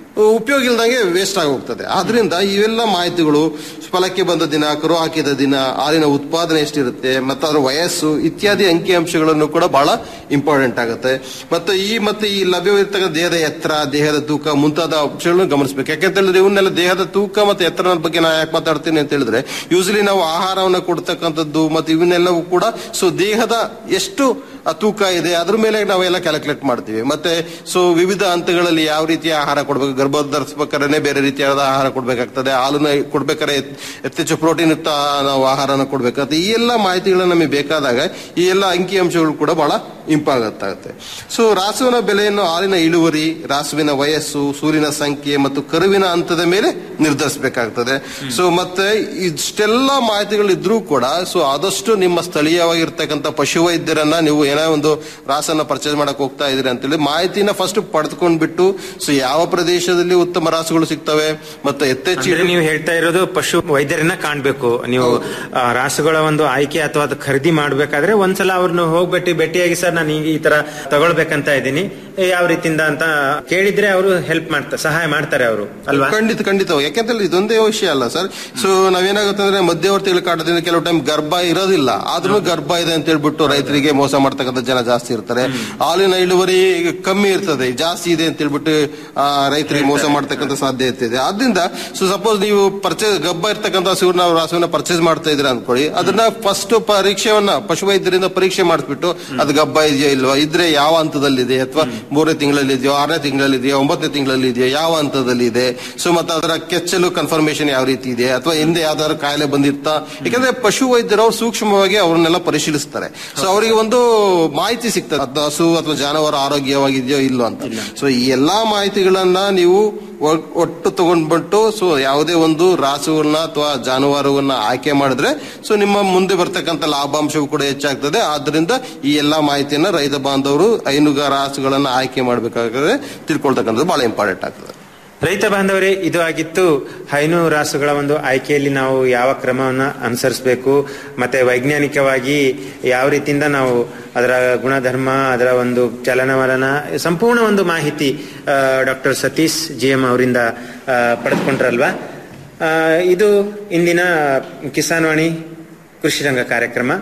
ಉಪಯೋಗ ಇಲ್ದಂಗೆ ವೇಸ್ಟ್ ಆಗಿ ಹೋಗ್ತದೆ ಆದ್ರಿಂದ ಇವೆಲ್ಲ ಮಾಹಿತಿಗಳು ಫಲಕ್ಕೆ ಬಂದ ದಿನ ಕರು ಹಾಕಿದ ದಿನ ಹಾಲಿನ ಉತ್ಪಾದನೆ ಎಷ್ಟಿರುತ್ತೆ ಮತ್ತು ಅದರ ವಯಸ್ಸು ಇತ್ಯಾದಿ ಅಂಕಿ ಅಂಶಗಳನ್ನು ಕೂಡ ಬಹಳ ಇಂಪಾರ್ಟೆಂಟ್ ಆಗುತ್ತೆ ಮತ್ತು ಈ ಮತ್ತೆ ಈ ಲಭ್ಯವಿರ್ತಕ್ಕಂಥ ದೇಹದ ಎತ್ತರ ದೇಹದ ತೂಕ ಮುಂತಾದ ಅಂಶಗಳನ್ನು ಗಮನಿಸಬೇಕು ಯಾಕಂತ ಹೇಳಿದ್ರೆ ಇವನ್ನೆಲ್ಲ ದೇಹದ ತೂಕ ಮತ್ತು ಎತ್ತರದ ಬಗ್ಗೆ ನಾನು ಯಾಕೆ ಮಾತಾಡ್ತೀನಿ ಅಂತ ಹೇಳಿದ್ರೆ ಯೂಸಲಿ ನಾವು ಆಹಾರವನ್ನು ಕೊಡ್ತಕ್ಕಂಥದ್ದು ಮತ್ತು ಇವನ್ನೆಲ್ಲವೂ ಕೂಡ ಸೊ ದೇಹದ ಎಷ್ಟು ಆ ತೂಕ ಇದೆ ಅದ್ರ ಮೇಲೆ ನಾವೆಲ್ಲ ಕ್ಯಾಲ್ಕುಲೇಟ್ ಮಾಡ್ತೀವಿ ಮತ್ತೆ ಸೊ ವಿವಿಧ ಹಂತಗಳಲ್ಲಿ ಯಾವ ರೀತಿಯ ಆಹಾರ ಕೊಡಬೇಕು ಗರ್ಭ ಧರಿಸ್ಬೇಕಾದ್ರೆ ಬೇರೆ ರೀತಿಯಾದ ಆಹಾರ ಕೊಡಬೇಕಾಗ್ತದೆ ಹಾಲನ್ನ ಕೊಡ್ಬೇಕಾದ್ರೆ ಯಥೇಚ್ಛ ಪ್ರೋಟೀನ್ ಯುಕ್ತ ನಾವು ಆಹಾರನ ಕೊಡ್ಬೇಕಾಗುತ್ತೆ ಈ ಎಲ್ಲ ಮಾಹಿತಿಗಳು ನಮಗೆ ಬೇಕಾದಾಗ ಈ ಎಲ್ಲ ಅಂಕಿ ಅಂಶಗಳು ಕೂಡ ಬಹಳ ಇಂಪಾರ್ಟೆಂಟ್ ಆಗುತ್ತೆ ಸೊ ರಾಸುವಿನ ಬೆಲೆಯನ್ನು ಹಾಲಿನ ಇಳುವರಿ ರಾಸುವಿನ ವಯಸ್ಸು ಸೂರ್ಯನ ಸಂಖ್ಯೆ ಮತ್ತು ಕರುವಿನ ಹಂತದ ಮೇಲೆ ನಿರ್ಧರಿಸಬೇಕಾಗ್ತದೆ ಸೊ ಮತ್ತೆ ಇಷ್ಟೆಲ್ಲ ಮಾಹಿತಿಗಳು ಇದ್ರೂ ಕೂಡ ಸೊ ಆದಷ್ಟು ನಿಮ್ಮ ಸ್ಥಳೀಯವಾಗಿರ್ತಕ್ಕಂಥ ಪಶುವೈದ್ಯರನ್ನ ನೀವು ಏನೋ ಒಂದು ರಾಸನ್ನ ಪರ್ಚೇಸ್ ಮಾಡಕ್ ಹೋಗ್ತಾ ಇದ್ರಿ ಅಂತೇಳಿ ಮಾಹಿತಿನ ಫಸ್ಟ್ ಪಡೆದುಕೊಂಡ್ಬಿಟ್ಟು ಸೊ ಯಾವ ಪ್ರದೇಶದಲ್ಲಿ ಉತ್ತಮ ರಾಸುಗಳು ಸಿಗ್ತವೆ ಮತ್ತೆ ಯಥೇಚ್ಛ ಅಂದ್ರೆ ನೀವು ಹೇಳ್ತಾ ಇರೋದು ಪಶು ವೈದ್ಯರನ್ನ ಕಾಣ್ಬೇಕು ನೀವು ಆ, ರಾಸುಗಳ ಒಂದು ಆಯ್ಕೆ ಅಥವಾ ಅದು ಖರೀದಿ ಮಾಡ್ಬೇಕಾದ್ರೆ ಒಂದ್ಸಲ ಅವ್ರನ್ನ ಹೋಗ್ಬಿಟ್ಟು ಭೇಟಿಯಾಗಿ ಸರ್ ನಾನು ಈಗ ಈ ತರ ತಗೊಳ್ಬೇಕಂತ ಇದ್ದೀನಿ ಯಾವ ರೀತಿಯಿಂದ ಅಂತ ಕೇಳಿದ್ರೆ ಅವರು ಹೆಲ್ಪ್ ಮಾಡ್ತಾರೆ ಸಹಾಯ ಮಾಡ್ತಾರೆ ಅವರು ಅಲ್ವಾ ಖಂಡಿತ ಖಂಡಿತ ಯಾಕೆಂತಂದ್ರೆ ಇದೊಂದೇ ವಿಷಯ ಅಲ್ಲ ಸರ್ ಸೊ ನಾವೇನಾಗುತ್ತೆ ಅಂದ್ರೆ ಮಧ್ಯವರ್ತಿಗಳ ಕಾಟದಿಂದ ಕೆಲವು ಟೈಮ್ ಗರ್ಭ ಇರೋದಿಲ್ಲ ಆದ್ರೂ ಗರ್ಭ ಇದೆ ಅಂತ ಹೇಳ್ಬಿಟ್ಟು ರೈತರಿಗೆ ಮೋಸ ಮಾಡ್ತಕ್ಕಂಥ ಜನ ಜಾಸ್ತಿ ಇರ್ತಾರೆ ಹಾಲಿನ ಇಳುವರಿ ಕಮ್ಮಿ ಇರ್ತದೆ ಜಾಸ್ತಿ ಇದೆ ಅಂತ ಹೇಳ್ಬಿಟ್ಟು ಆ, ರೈತರಿಗೆ ಮೋಸ ಮಾಡ್ತಕ್ಕಂಥ ಸಾಧ್ಯತೆ ಇದೆ ಆದ್ರಿಂದ ಸೊ ಸಪೋಸ್ ನೀವು ಪರ್ಚೇಸ್ ಗಬ್ಬ ಇರ್ತಕ್ಕಂಥ ಹಸುವನ್ನ ರಾಸುವನ್ನ ಪರ್ಚೇಸ್ ಮಾಡ್ತಾ ಇದ್ರೆ ಅನ್ಕೊಳ್ಳಿ ಅದನ್ನ ಫಸ್ಟ್ ಪರೀಕ್ಷೆಯನ್ನ ಪಶುವೈದ್ಯರಿಂದ ಪರೀಕ್ಷೆ ಮಾಡಿಸ್ಬಿಟ್ಟು ಅದು ಗಬ್ಬ ಇದೆಯಾ ಇಲ್ವಾ ಇದ್ರೆ ಯಾವ ಹಂತದಲ್ಲಿದೆ ಅಥವಾ ಮೂರನೇ ತಿಂಗಳಲ್ಲಿ ಇದೆಯೋ ಆರನೇ ತಿಂಗಳಲ್ಲಿ ಇದೆಯೋ ಒಂಬತ್ತನೇ ತಿಂಗಳಲ್ಲಿ ಇದೆಯೋ ಯಾವ ಹಂತದಲ್ಲಿ ಇದೆ ಸೊ ಮತ್ತೆ ಅದರ ಕೆಚ್ಚಲು ಕನ್ಫರ್ಮೇಶನ್ ಯಾವ ರೀತಿ ಇದೆ ಅಥವಾ ಹಿಂದೆ ಯಾವ್ದಾದ್ರು ಕಾಯಿಲೆ ಬಂದಿರ್ತಾ ಯಾಕಂದ್ರೆ ಪಶು ವೈದ್ಯರು ಅವ್ರು ಸೂಕ್ಷ್ಮವಾಗಿ ಅವ್ರನ್ನೆಲ್ಲ ಪರಿಶೀಲಿಸ್ತಾರೆ ಸೊ ಅವರಿಗೆ ಒಂದು ಮಾಹಿತಿ ಸಿಗ್ತದೆ ಅದು ಹಸು ಅಥವಾ ಜಾನುವಾರು ಆರೋಗ್ಯವಾಗಿದೆಯೋ ಇಲ್ಲೋ ಅಂತ ಸೊ ಈ ಎಲ್ಲಾ ಮಾಹಿತಿಗಳನ್ನ ನೀವು ಒ- ಒಟ್ಟು ತಗೊಂಡ್ಬಿಟ್ಟು ಸೊ ಯಾವುದೇ ಒಂದು ರಾಸುವನ್ನ ಅಥವಾ ಜಾನುವಾರುವನ್ನ ಆಯ್ಕೆ ಮಾಡಿದ್ರೆ ಸೊ ನಿಮ್ಮ ಮುಂದೆ ಬರ್ತಕ್ಕಂಥ ಲಾಭಾಂಶವೂ ಕೂಡ ಹೆಚ್ಚಾಗ್ತದೆ ಆದ್ರಿಂದ ಈ ಎಲ್ಲಾ ಮಾಹಿತಿಯನ್ನ ರೈತ ಬಾಂಧವರು ಹೈನುಗಾರ ರಾಸುಗಳನ್ನ ಆಯ್ಕೆ ಮಾಡಬೇಕಾದ್ರೆ ತಿಳ್ಕೊಳ್ತಕ್ಕಂಥದ್ದು ಬಹಳ ಇಂಪಾರ್ಟೆಂಟ್ ಆಗ್ತದೆ ರೈತ ಬಾಂಧವರೇ ಇದು ಆಗಿತ್ತು ಹೈನು ರಾಸುಗಳ ಒಂದು ಆಯ್ಕೆಯಲ್ಲಿ ನಾವು ಯಾವ ಕ್ರಮವನ್ನು ಅನುಸರಿಸಬೇಕು ಮತ್ತೆ ವೈಜ್ಞಾನಿಕವಾಗಿ ಯಾವ ರೀತಿಯಿಂದ ನಾವು ಅದರ ಗುಣಧರ್ಮ ಅದರ ಒಂದು ಚಲನವಲನ ಸಂಪೂರ್ಣ ಒಂದು ಮಾಹಿತಿ ಡಾಕ್ಟರ್ ಸತೀಶ್ ಜಿ ಎಂ ಅವರಿಂದ ಆ, ಪಡೆದುಕೊಂಡ್ರಲ್ವಾ ಆ, ಇದು ಇಂದಿನ ಕಿಸಾನ್ ವಾಣಿ ಕೃಷಿ ರಂಗ ಕಾರ್ಯಕ್ರಮ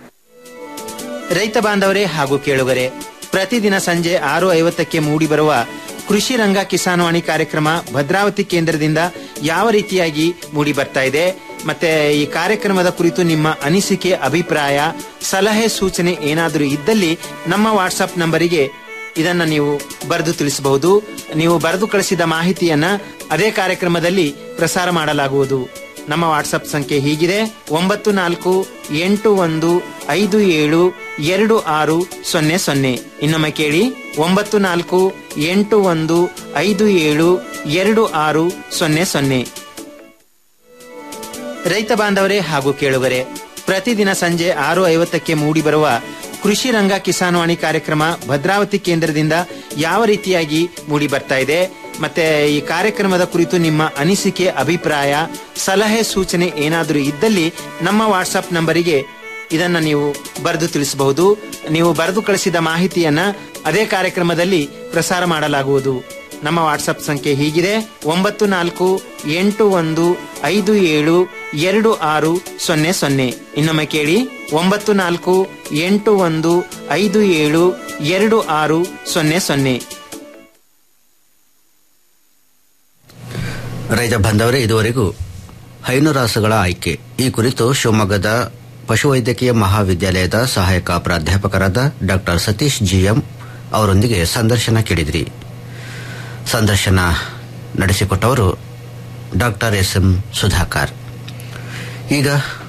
ರೈತ ಬಾಂಧವರೇ ಹಾಗೂ ಕೇಳುಗರೆ ಪ್ರತಿದಿನ ಸಂಜೆ ಆರು ಐವತ್ತಕ್ಕೆ ಮೂಡಿಬರುವ ಕೃಷಿ ರಂಗ ಕಿಸಾನ್ ವಾಣಿ ಕಾರ್ಯಕ್ರಮ ಭದ್ರಾವತಿ ಕೇಂದ್ರದಿಂದ ಯಾವ ರೀತಿಯಾಗಿ ಮೂಡಿ ಬರ್ತಾ ಇದೆ ಮತ್ತೆ ಈ ಕಾರ್ಯಕ್ರಮದ ಕುರಿತು ನಿಮ್ಮ ಅನಿಸಿಕೆ ಅಭಿಪ್ರಾಯ ಸಲಹೆ ಸೂಚನೆ ಏನಾದರೂ ಇದ್ದಲ್ಲಿ ನಮ್ಮ ವಾಟ್ಸಪ್ ನಂಬರಿಗೆ ಇದನ್ನ ನೀವು ಬರೆದು ತಿಳಿಸಬಹುದು ನೀವು ಬರೆದು ಕಳಿಸಿದ ಮಾಹಿತಿಯನ್ನ ಅದೇ ಕಾರ್ಯಕ್ರಮದಲ್ಲಿ ಪ್ರಸಾರ ಮಾಡಲಾಗುವುದು ನಮ್ಮ ವಾಟ್ಸಪ್ ಸಂಖ್ಯೆ ಹೀಗಿದೆ ಒಂಬತ್ತು ನಾಲ್ಕು ಎಂಟು ಒಂದು ಐದು ಏಳು ಎರಡು ಆರು ಸೊನ್ನೆ ಸೊನ್ನೆ ಇನ್ನೊಮ್ಮೆ ಕೇಳಿ ಒಂಬತ್ತು ನಾಲ್ಕು ಎಂಟು ಒಂದು ಐದು ಏಳು ಎರಡು ಆರು ಸೊನ್ನೆ ಸೊನ್ನೆ ರೈತ ಬಾಂಧವರೇ ಹಾಗೂ ಕೇಳುಗರೆ ಪ್ರತಿದಿನ ಸಂಜೆ ಆರು ಐವತ್ತಕ್ಕೆ ಮೂಡಿಬರುವ ಕೃಷಿ ರಂಗ ಕಿಸಾನ್ ವಾಣಿ ಕಾರ್ಯಕ್ರಮ ಭದ್ರಾವತಿ ಕೇಂದ್ರದಿಂದ ಯಾವ ರೀತಿಯಾಗಿ ಮೂಡಿ ಬರ್ತಾ ಇದೆ ಮತ್ತೆ ಈ ಕಾರ್ಯಕ್ರಮದ ಕುರಿತು ನಿಮ್ಮ ಅನಿಸಿಕೆ ಅಭಿಪ್ರಾಯ ಸಲಹೆ ಸೂಚನೆ ಏನಾದರೂ ಇದ್ದಲ್ಲಿ ನಮ್ಮ ವಾಟ್ಸಪ್ ನಂಬರಿಗೆ ಇದನ್ನ ನೀವು ಬರೆದು ತಿಳಿಸಬಹುದು ನೀವು ಬರೆದು ಕಳಿಸಿದ ಮಾಹಿತಿಯನ್ನ ಅದೇ ಕಾರ್ಯಕ್ರಮದಲ್ಲಿ ಪ್ರಸಾರ ಮಾಡಲಾಗುವುದು ನಮ್ಮ ವಾಟ್ಸಪ್ ಸಂಖ್ಯೆ ಹೀಗಿದೆ ಒಂಬತ್ತು ನಾಲ್ಕು ಎಂಟು ಒಂದು ಐದು ಏಳು ಎರಡು ಆರು ಸೊನ್ನೆ ಸೊನ್ನೆ ಇನ್ನೊಮ್ಮೆ ಕೇಳಿ ಒಂಬತ್ತು ನಾಲ್ಕು ಎಂಟು ಒಂದು ಐದು ಏಳು ಎರಡು ಆರು ಸೊನ್ನೆ ಸೊನ್ನೆ ರೈತ ಬಾಂಧವರೇ ಇದುವರೆಗೂ ಹೈನುರಾಸುಗಳ ಆಯ್ಕೆ ಈ ಕುರಿತು ಶಿವಮೊಗ್ಗದ ಪಶುವೈದ್ಯಕೀಯ ಮಹಾವಿದ್ಯಾಲಯದ ಸಹಾಯಕ ಪ್ರಾಧ್ಯಾಪಕರಾದ ಡಾಕ್ಟರ್ ಸತೀಶ್ ಜಿಎಂ ಅವರೊಂದಿಗೆ ಸಂದರ್ಶನ ಕೇಳಿದ್ರಿ ಸಂದರ್ಶನ ನಡೆಸಿಕೊಟ್ಟವರು ಡಾಕ್ಟರ್ ಎಸ್ ಎಂ ಸುಧಾಕರ್ ಈಗ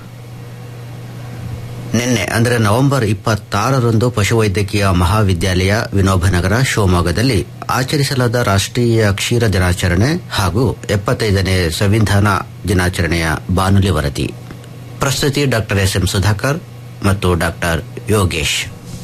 ನಿನ್ನೆ ಅಂದರೆ ನವೆಂಬರ್ ಇಪ್ಪತ್ತಾರರಂದು ಪಶುವೈದ್ಯಕೀಯ ಮಹಾವಿದ್ಯಾಲಯ ವಿನೋಬನಗರ ಶಿವಮೊಗ್ಗದಲ್ಲಿ ಆಚರಿಸಲಾದ ರಾಷ್ಟ್ರೀಯ ಕ್ಷೀರ ದಿನಾಚರಣೆ ಹಾಗೂ ಎಪ್ಪತ್ತೈದನೇ ಸಂವಿಧಾನ ದಿನಾಚರಣೆಯ ಬಾನುಲಿ ವರದಿ ಪ್ರಸ್ತುತಿ ಡಾಕ್ಟರ್ ಎಸ್ ಎಂ ಸುಧಾಕರ್ ಮತ್ತು ಡಾಕ್ಟರ್ ಯೋಗೇಶ್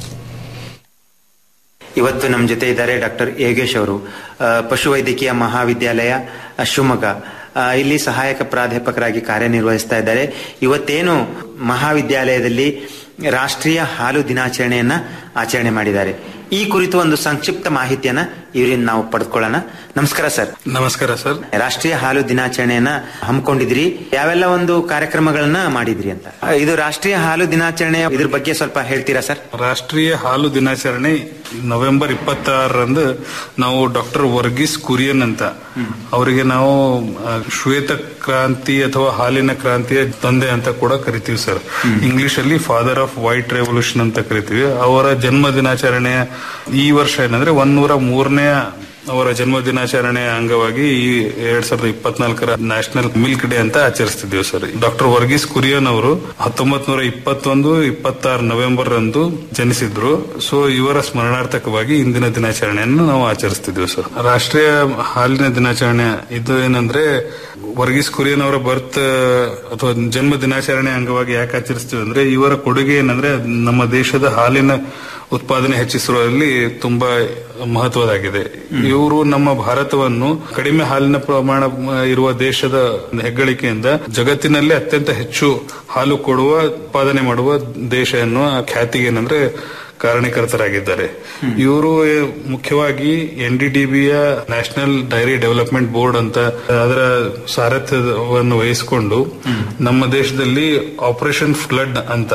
ಇವತ್ತು ನಮ್ಮ ಜೊತೆ ಇದ್ದಾರೆ ಡಾಕ್ಟರ್ ಯೋಗೇಶ್ ಅವರು ಆ, ಪಶುವೈದ್ಯಕೀಯ ಮಹಾವಿದ್ಯಾಲಯ ಆ, ಶಿವಮೊಗ್ಗ ಆ, ಇಲ್ಲಿ ಸಹಾಯಕ ಪ್ರಾಧ್ಯಾಪಕರಾಗಿ ಕಾರ್ಯನಿರ್ವಹಿಸ್ತಾ ಇದ್ದಾರೆ ಇವತ್ತೇನು ಮಹಾವಿದ್ಯಾಲಯದಲ್ಲಿ ರಾಷ್ಟ್ರೀಯ ಹಾಲು ದಿನಾಚರಣೆಯನ್ನ ಆಚರಣೆ ಮಾಡಿದ್ದಾರೆ ಈ ಕುರಿತು ಒಂದು ಸಂಕ್ಷಿಪ್ತ ಮಾಹಿತಿಯನ್ನ ಇವರಿಂದ ನಾವು ಪಡೆದುಕೊಳ್ಳೋಣ ನಮಸ್ಕಾರ ಸರ್ ನಮಸ್ಕಾರ ಸರ್ ರಾಷ್ಟ್ರೀಯ ಹಾಲು ದಿನಾಚರಣೆಯನ್ನ ಹಮ್ಮಿಕೊಂಡಿದ್ರಿ ಯಾವೆಲ್ಲ ಒಂದು ಕಾರ್ಯಕ್ರಮಗಳನ್ನ ಮಾಡಿದ್ರಿ ಅಂತ ಇದು ರಾಷ್ಟ್ರೀಯ ಹಾಲು ದಿನಾಚರಣೆ ಇದ್ರ ಬಗ್ಗೆ ಸ್ವಲ್ಪ ಹೇಳ್ತೀರಾ ಸರ್ ರಾಷ್ಟ್ರೀಯ ಹಾಲು ದಿನಾಚರಣೆ ನವೆಂಬರ್ ಇಪ್ಪತ್ತಾರರಂದು ನಾವು ಡಾಕ್ಟರ್ ವರ್ಗೀಸ್ ಕುರಿಯನ್ ಅಂತ ಅವರಿಗೆ ನಾವು ಆ, ಶ್ವೇತ ಕ್ರಾಂತಿ ಅಥವಾ ಹಾಲಿನ ಕ್ರಾಂತಿಯ ತಂದೆ ಅಂತ ಕೂಡ ಕರಿತೀವಿ ಸರ್ ಇಂಗ್ಲಿಷ್ ಅಲ್ಲಿ ಫಾದರ್ ಆಫ್ ವೈಟ್ ರೆವಲ್ಯೂಷನ್ ಅಂತ ಕರಿತೀವಿ ಅವರ ಜನ್ಮ ದಿನಾಚರಣೆಯ ಈ ವರ್ಷ ಏನಂದ್ರೆ ಒಂದೂರ ಮೂರನೇ ಅವರ ಜನ್ಮ ದಿನಾಚರಣೆಯ ಅಂಗವಾಗಿ ಈ ಎರಡ್ ಸಾವಿರದ ಇಪ್ಪತ್ನಾಲ್ಕರ ನ್ಯಾಷನಲ್ ಮಿಲ್ಕ್ ಡೇ ಅಂತ ಆಚರಿಸ್ತಿದ್ದೀವಿ ಸರ್ ಡಾಕ್ಟರ್ ವರ್ಗೀಸ್ ಕುರಿಯನ್ ಅವರು ಹತ್ತೊಂಬತ್ ನೂರ ಇಪ್ಪತ್ತೊಂದು ಇಪ್ಪತ್ತಾರು ನವೆಂಬರ್ ರಂದು ಜನಿಸಿದ್ರು ಸೊ ಇವರ ಸ್ಮರಣಾರ್ಥಕವಾಗಿ ಇಂದಿನ ದಿನಾಚರಣೆಯನ್ನು ನಾವು ಆಚರಿಸ್ತಿದ್ದೀವಿ ಸರ್ ರಾಷ್ಟ್ರೀಯ ಹಾಲಿನ ದಿನಾಚರಣೆ ಇದು ಏನಂದ್ರೆ ವರ್ಗೀಸ್ ಕುರಿಯನ್ ಅವರ ಬರ್ತ್ ಅಥವಾ ಜನ್ಮ ದಿನಾಚರಣೆ ಅಂಗವಾಗಿ ಯಾಕೆ ಆಚರಿಸ್ತೀವಿ ಅಂದ್ರೆ ಇವರ ಕೊಡುಗೆ ಏನಂದ್ರೆ ನಮ್ಮ ದೇಶದ ಹಾಲಿನ ಉತ್ಪಾದನೆ ಹೆಚ್ಚಿಸುವಲ್ಲಿ ತುಂಬಾ ಮಹತ್ವದಾಗಿದೆ ಇವರು ನಮ್ಮ ಭಾರತವನ್ನು ಕಡಿಮೆ ಹಾಲಿನ ಪ್ರಮಾಣ ಮ, ಇರುವ ದೇಶದ ಹೆಗ್ಗಳಿಕೆಯಿಂದ ಜಗತ್ತಿನಲ್ಲಿ ಅತ್ಯಂತ ಹೆಚ್ಚು ಹಾಲು ಕೊಡುವ ಉತ್ಪಾದನೆ ಮಾಡುವ ದೇಶ ಎನ್ನುವ ಖ್ಯಾತಿಗೆ ಏನಂದ್ರೆ ಕಾರಣೀಕರ್ತರಾಗಿದ್ದಾರೆ ಇವರು ಮುಖ್ಯವಾಗಿ ಎನ್ ಡಿ ಡಿ ಬಿಯ ನ್ಯಾಷನಲ್ ಡೈರಿ ಡೆವಲಪ್ಮೆಂಟ್ ಬೋರ್ಡ್ ಅಂತ ಅದರ ಸಾರಥ್ಯವನ್ನು ವಹಿಸಿಕೊಂಡು ನಮ್ಮ ದೇಶದಲ್ಲಿ ಆಪರೇಷನ್ ಫ್ಲಡ್ ಅಂತ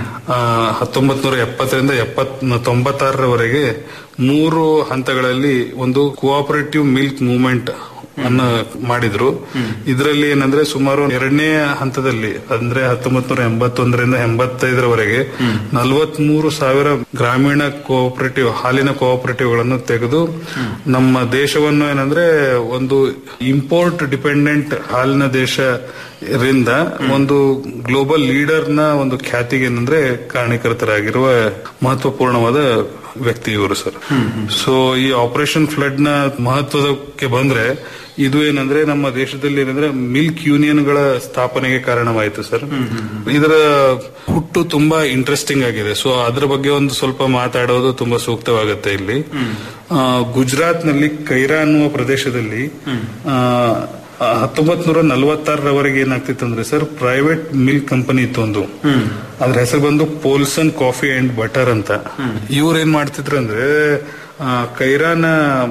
ಹತ್ತೊಂಬತ್ ನೂರ ಎಪ್ಪತ್ತರಿಂದ ಎಪ್ಪತ್ ತೊಂಬತ್ತಾರರವರೆಗೆ ಮೂರು ಹಂತಗಳಲ್ಲಿ ಒಂದು ಕೋಆಪರೇಟಿವ್ ಮಿಲ್ಕ್ ಮೂವ್ಮೆಂಟ್ ಅನ್ನ ಮಾಡಿದ್ರು ಇದರಲ್ಲಿ ಏನಂದ್ರೆ ಸುಮಾರು ಎರಡನೇ ಹಂತದಲ್ಲಿ ಅಂದ್ರೆ ಹತ್ತೊಂಬತ್ ನೂರ ಎಂಬತ್ತೊಂದರಿಂದ ಎಂಬತ್ತೈದರವರೆಗೆ ನಲವತ್ಮೂರು ಸಾವಿರ ಗ್ರಾಮೀಣ ಕೋಆಪರೇಟಿವ್ ಹಾಲಿನ ಕೋಆಪರೇಟಿವ್ ಗಳನ್ನು ತೆಗೆದು ನಮ್ಮ ದೇಶವನ್ನು ಏನಂದ್ರೆ ಒಂದು ಇಂಪೋರ್ಟ್ ಡಿಪೆಂಡೆಂಟ್ ಹಾಲಿನ ದೇಶ ರಿಂದ ಒಂದು ಗ್ಲೋಬಲ್ ಲೀಡರ್ ನ ಒಂದು ಖ್ಯಾತಿಗೆ ಏನಂದ್ರೆ ಕಾರಣೀಕರ್ತರಾಗಿರುವ ಮಹತ್ವಪೂರ್ಣವಾದ ವ್ಯಕ್ತಿ ಇವರು ಸರ್ ಸೊ ಈ ಆಪರೇಷನ್ ಫ್ಲಡ್ ನ ಮಹತ್ವದಕ್ಕೆ ಬಂದ್ರೆ ಇದು ಏನಂದ್ರೆ ನಮ್ಮ ದೇಶದಲ್ಲಿ ಏನಂದ್ರೆ ಮಿಲ್ಕ್ ಯೂನಿಯನ್ ಗಳ ಸ್ಥಾಪನೆಗೆ ಕಾರಣವಾಯಿತು ಸರ್ ಇದರ ಹುಟ್ಟು ತುಂಬಾ ಇಂಟ್ರೆಸ್ಟಿಂಗ್ ಆಗಿದೆ ಸೊ ಅದ್ರ ಬಗ್ಗೆ ಒಂದು ಸ್ವಲ್ಪ ಮಾತಾಡೋದು ತುಂಬಾ ಸೂಕ್ತವಾಗುತ್ತೆ ಇಲ್ಲಿ ಆ, ಗುಜರಾತ್ ನಲ್ಲಿ ಕೈರಾ ಅನ್ನುವ ಪ್ರದೇಶದಲ್ಲಿ ಆ, ಹತ್ತೊಂಬತ್ ನೂರ ನಲವತ್ತಾರರವರೆಗೆ ಏನಾಗ್ತಿತ್ತು ಅಂದ್ರೆ ಸರ್ ಪ್ರೈವೇಟ್ ಮಿಲ್ಕ್ ಕಂಪನಿ ಇತ್ತು ಒಂದು ಅದ್ರ ಹೆಸರು ಬಂದು ಪೋಲ್ಸನ್ ಕಾಫಿ ಅಂಡ್ ಬಟರ್ ಅಂತ ಇವ್ರು ಏನ್ ಮಾಡ್ತಿದ್ರು ಅಂದ್ರೆ ಆ, ಕೈರಾನ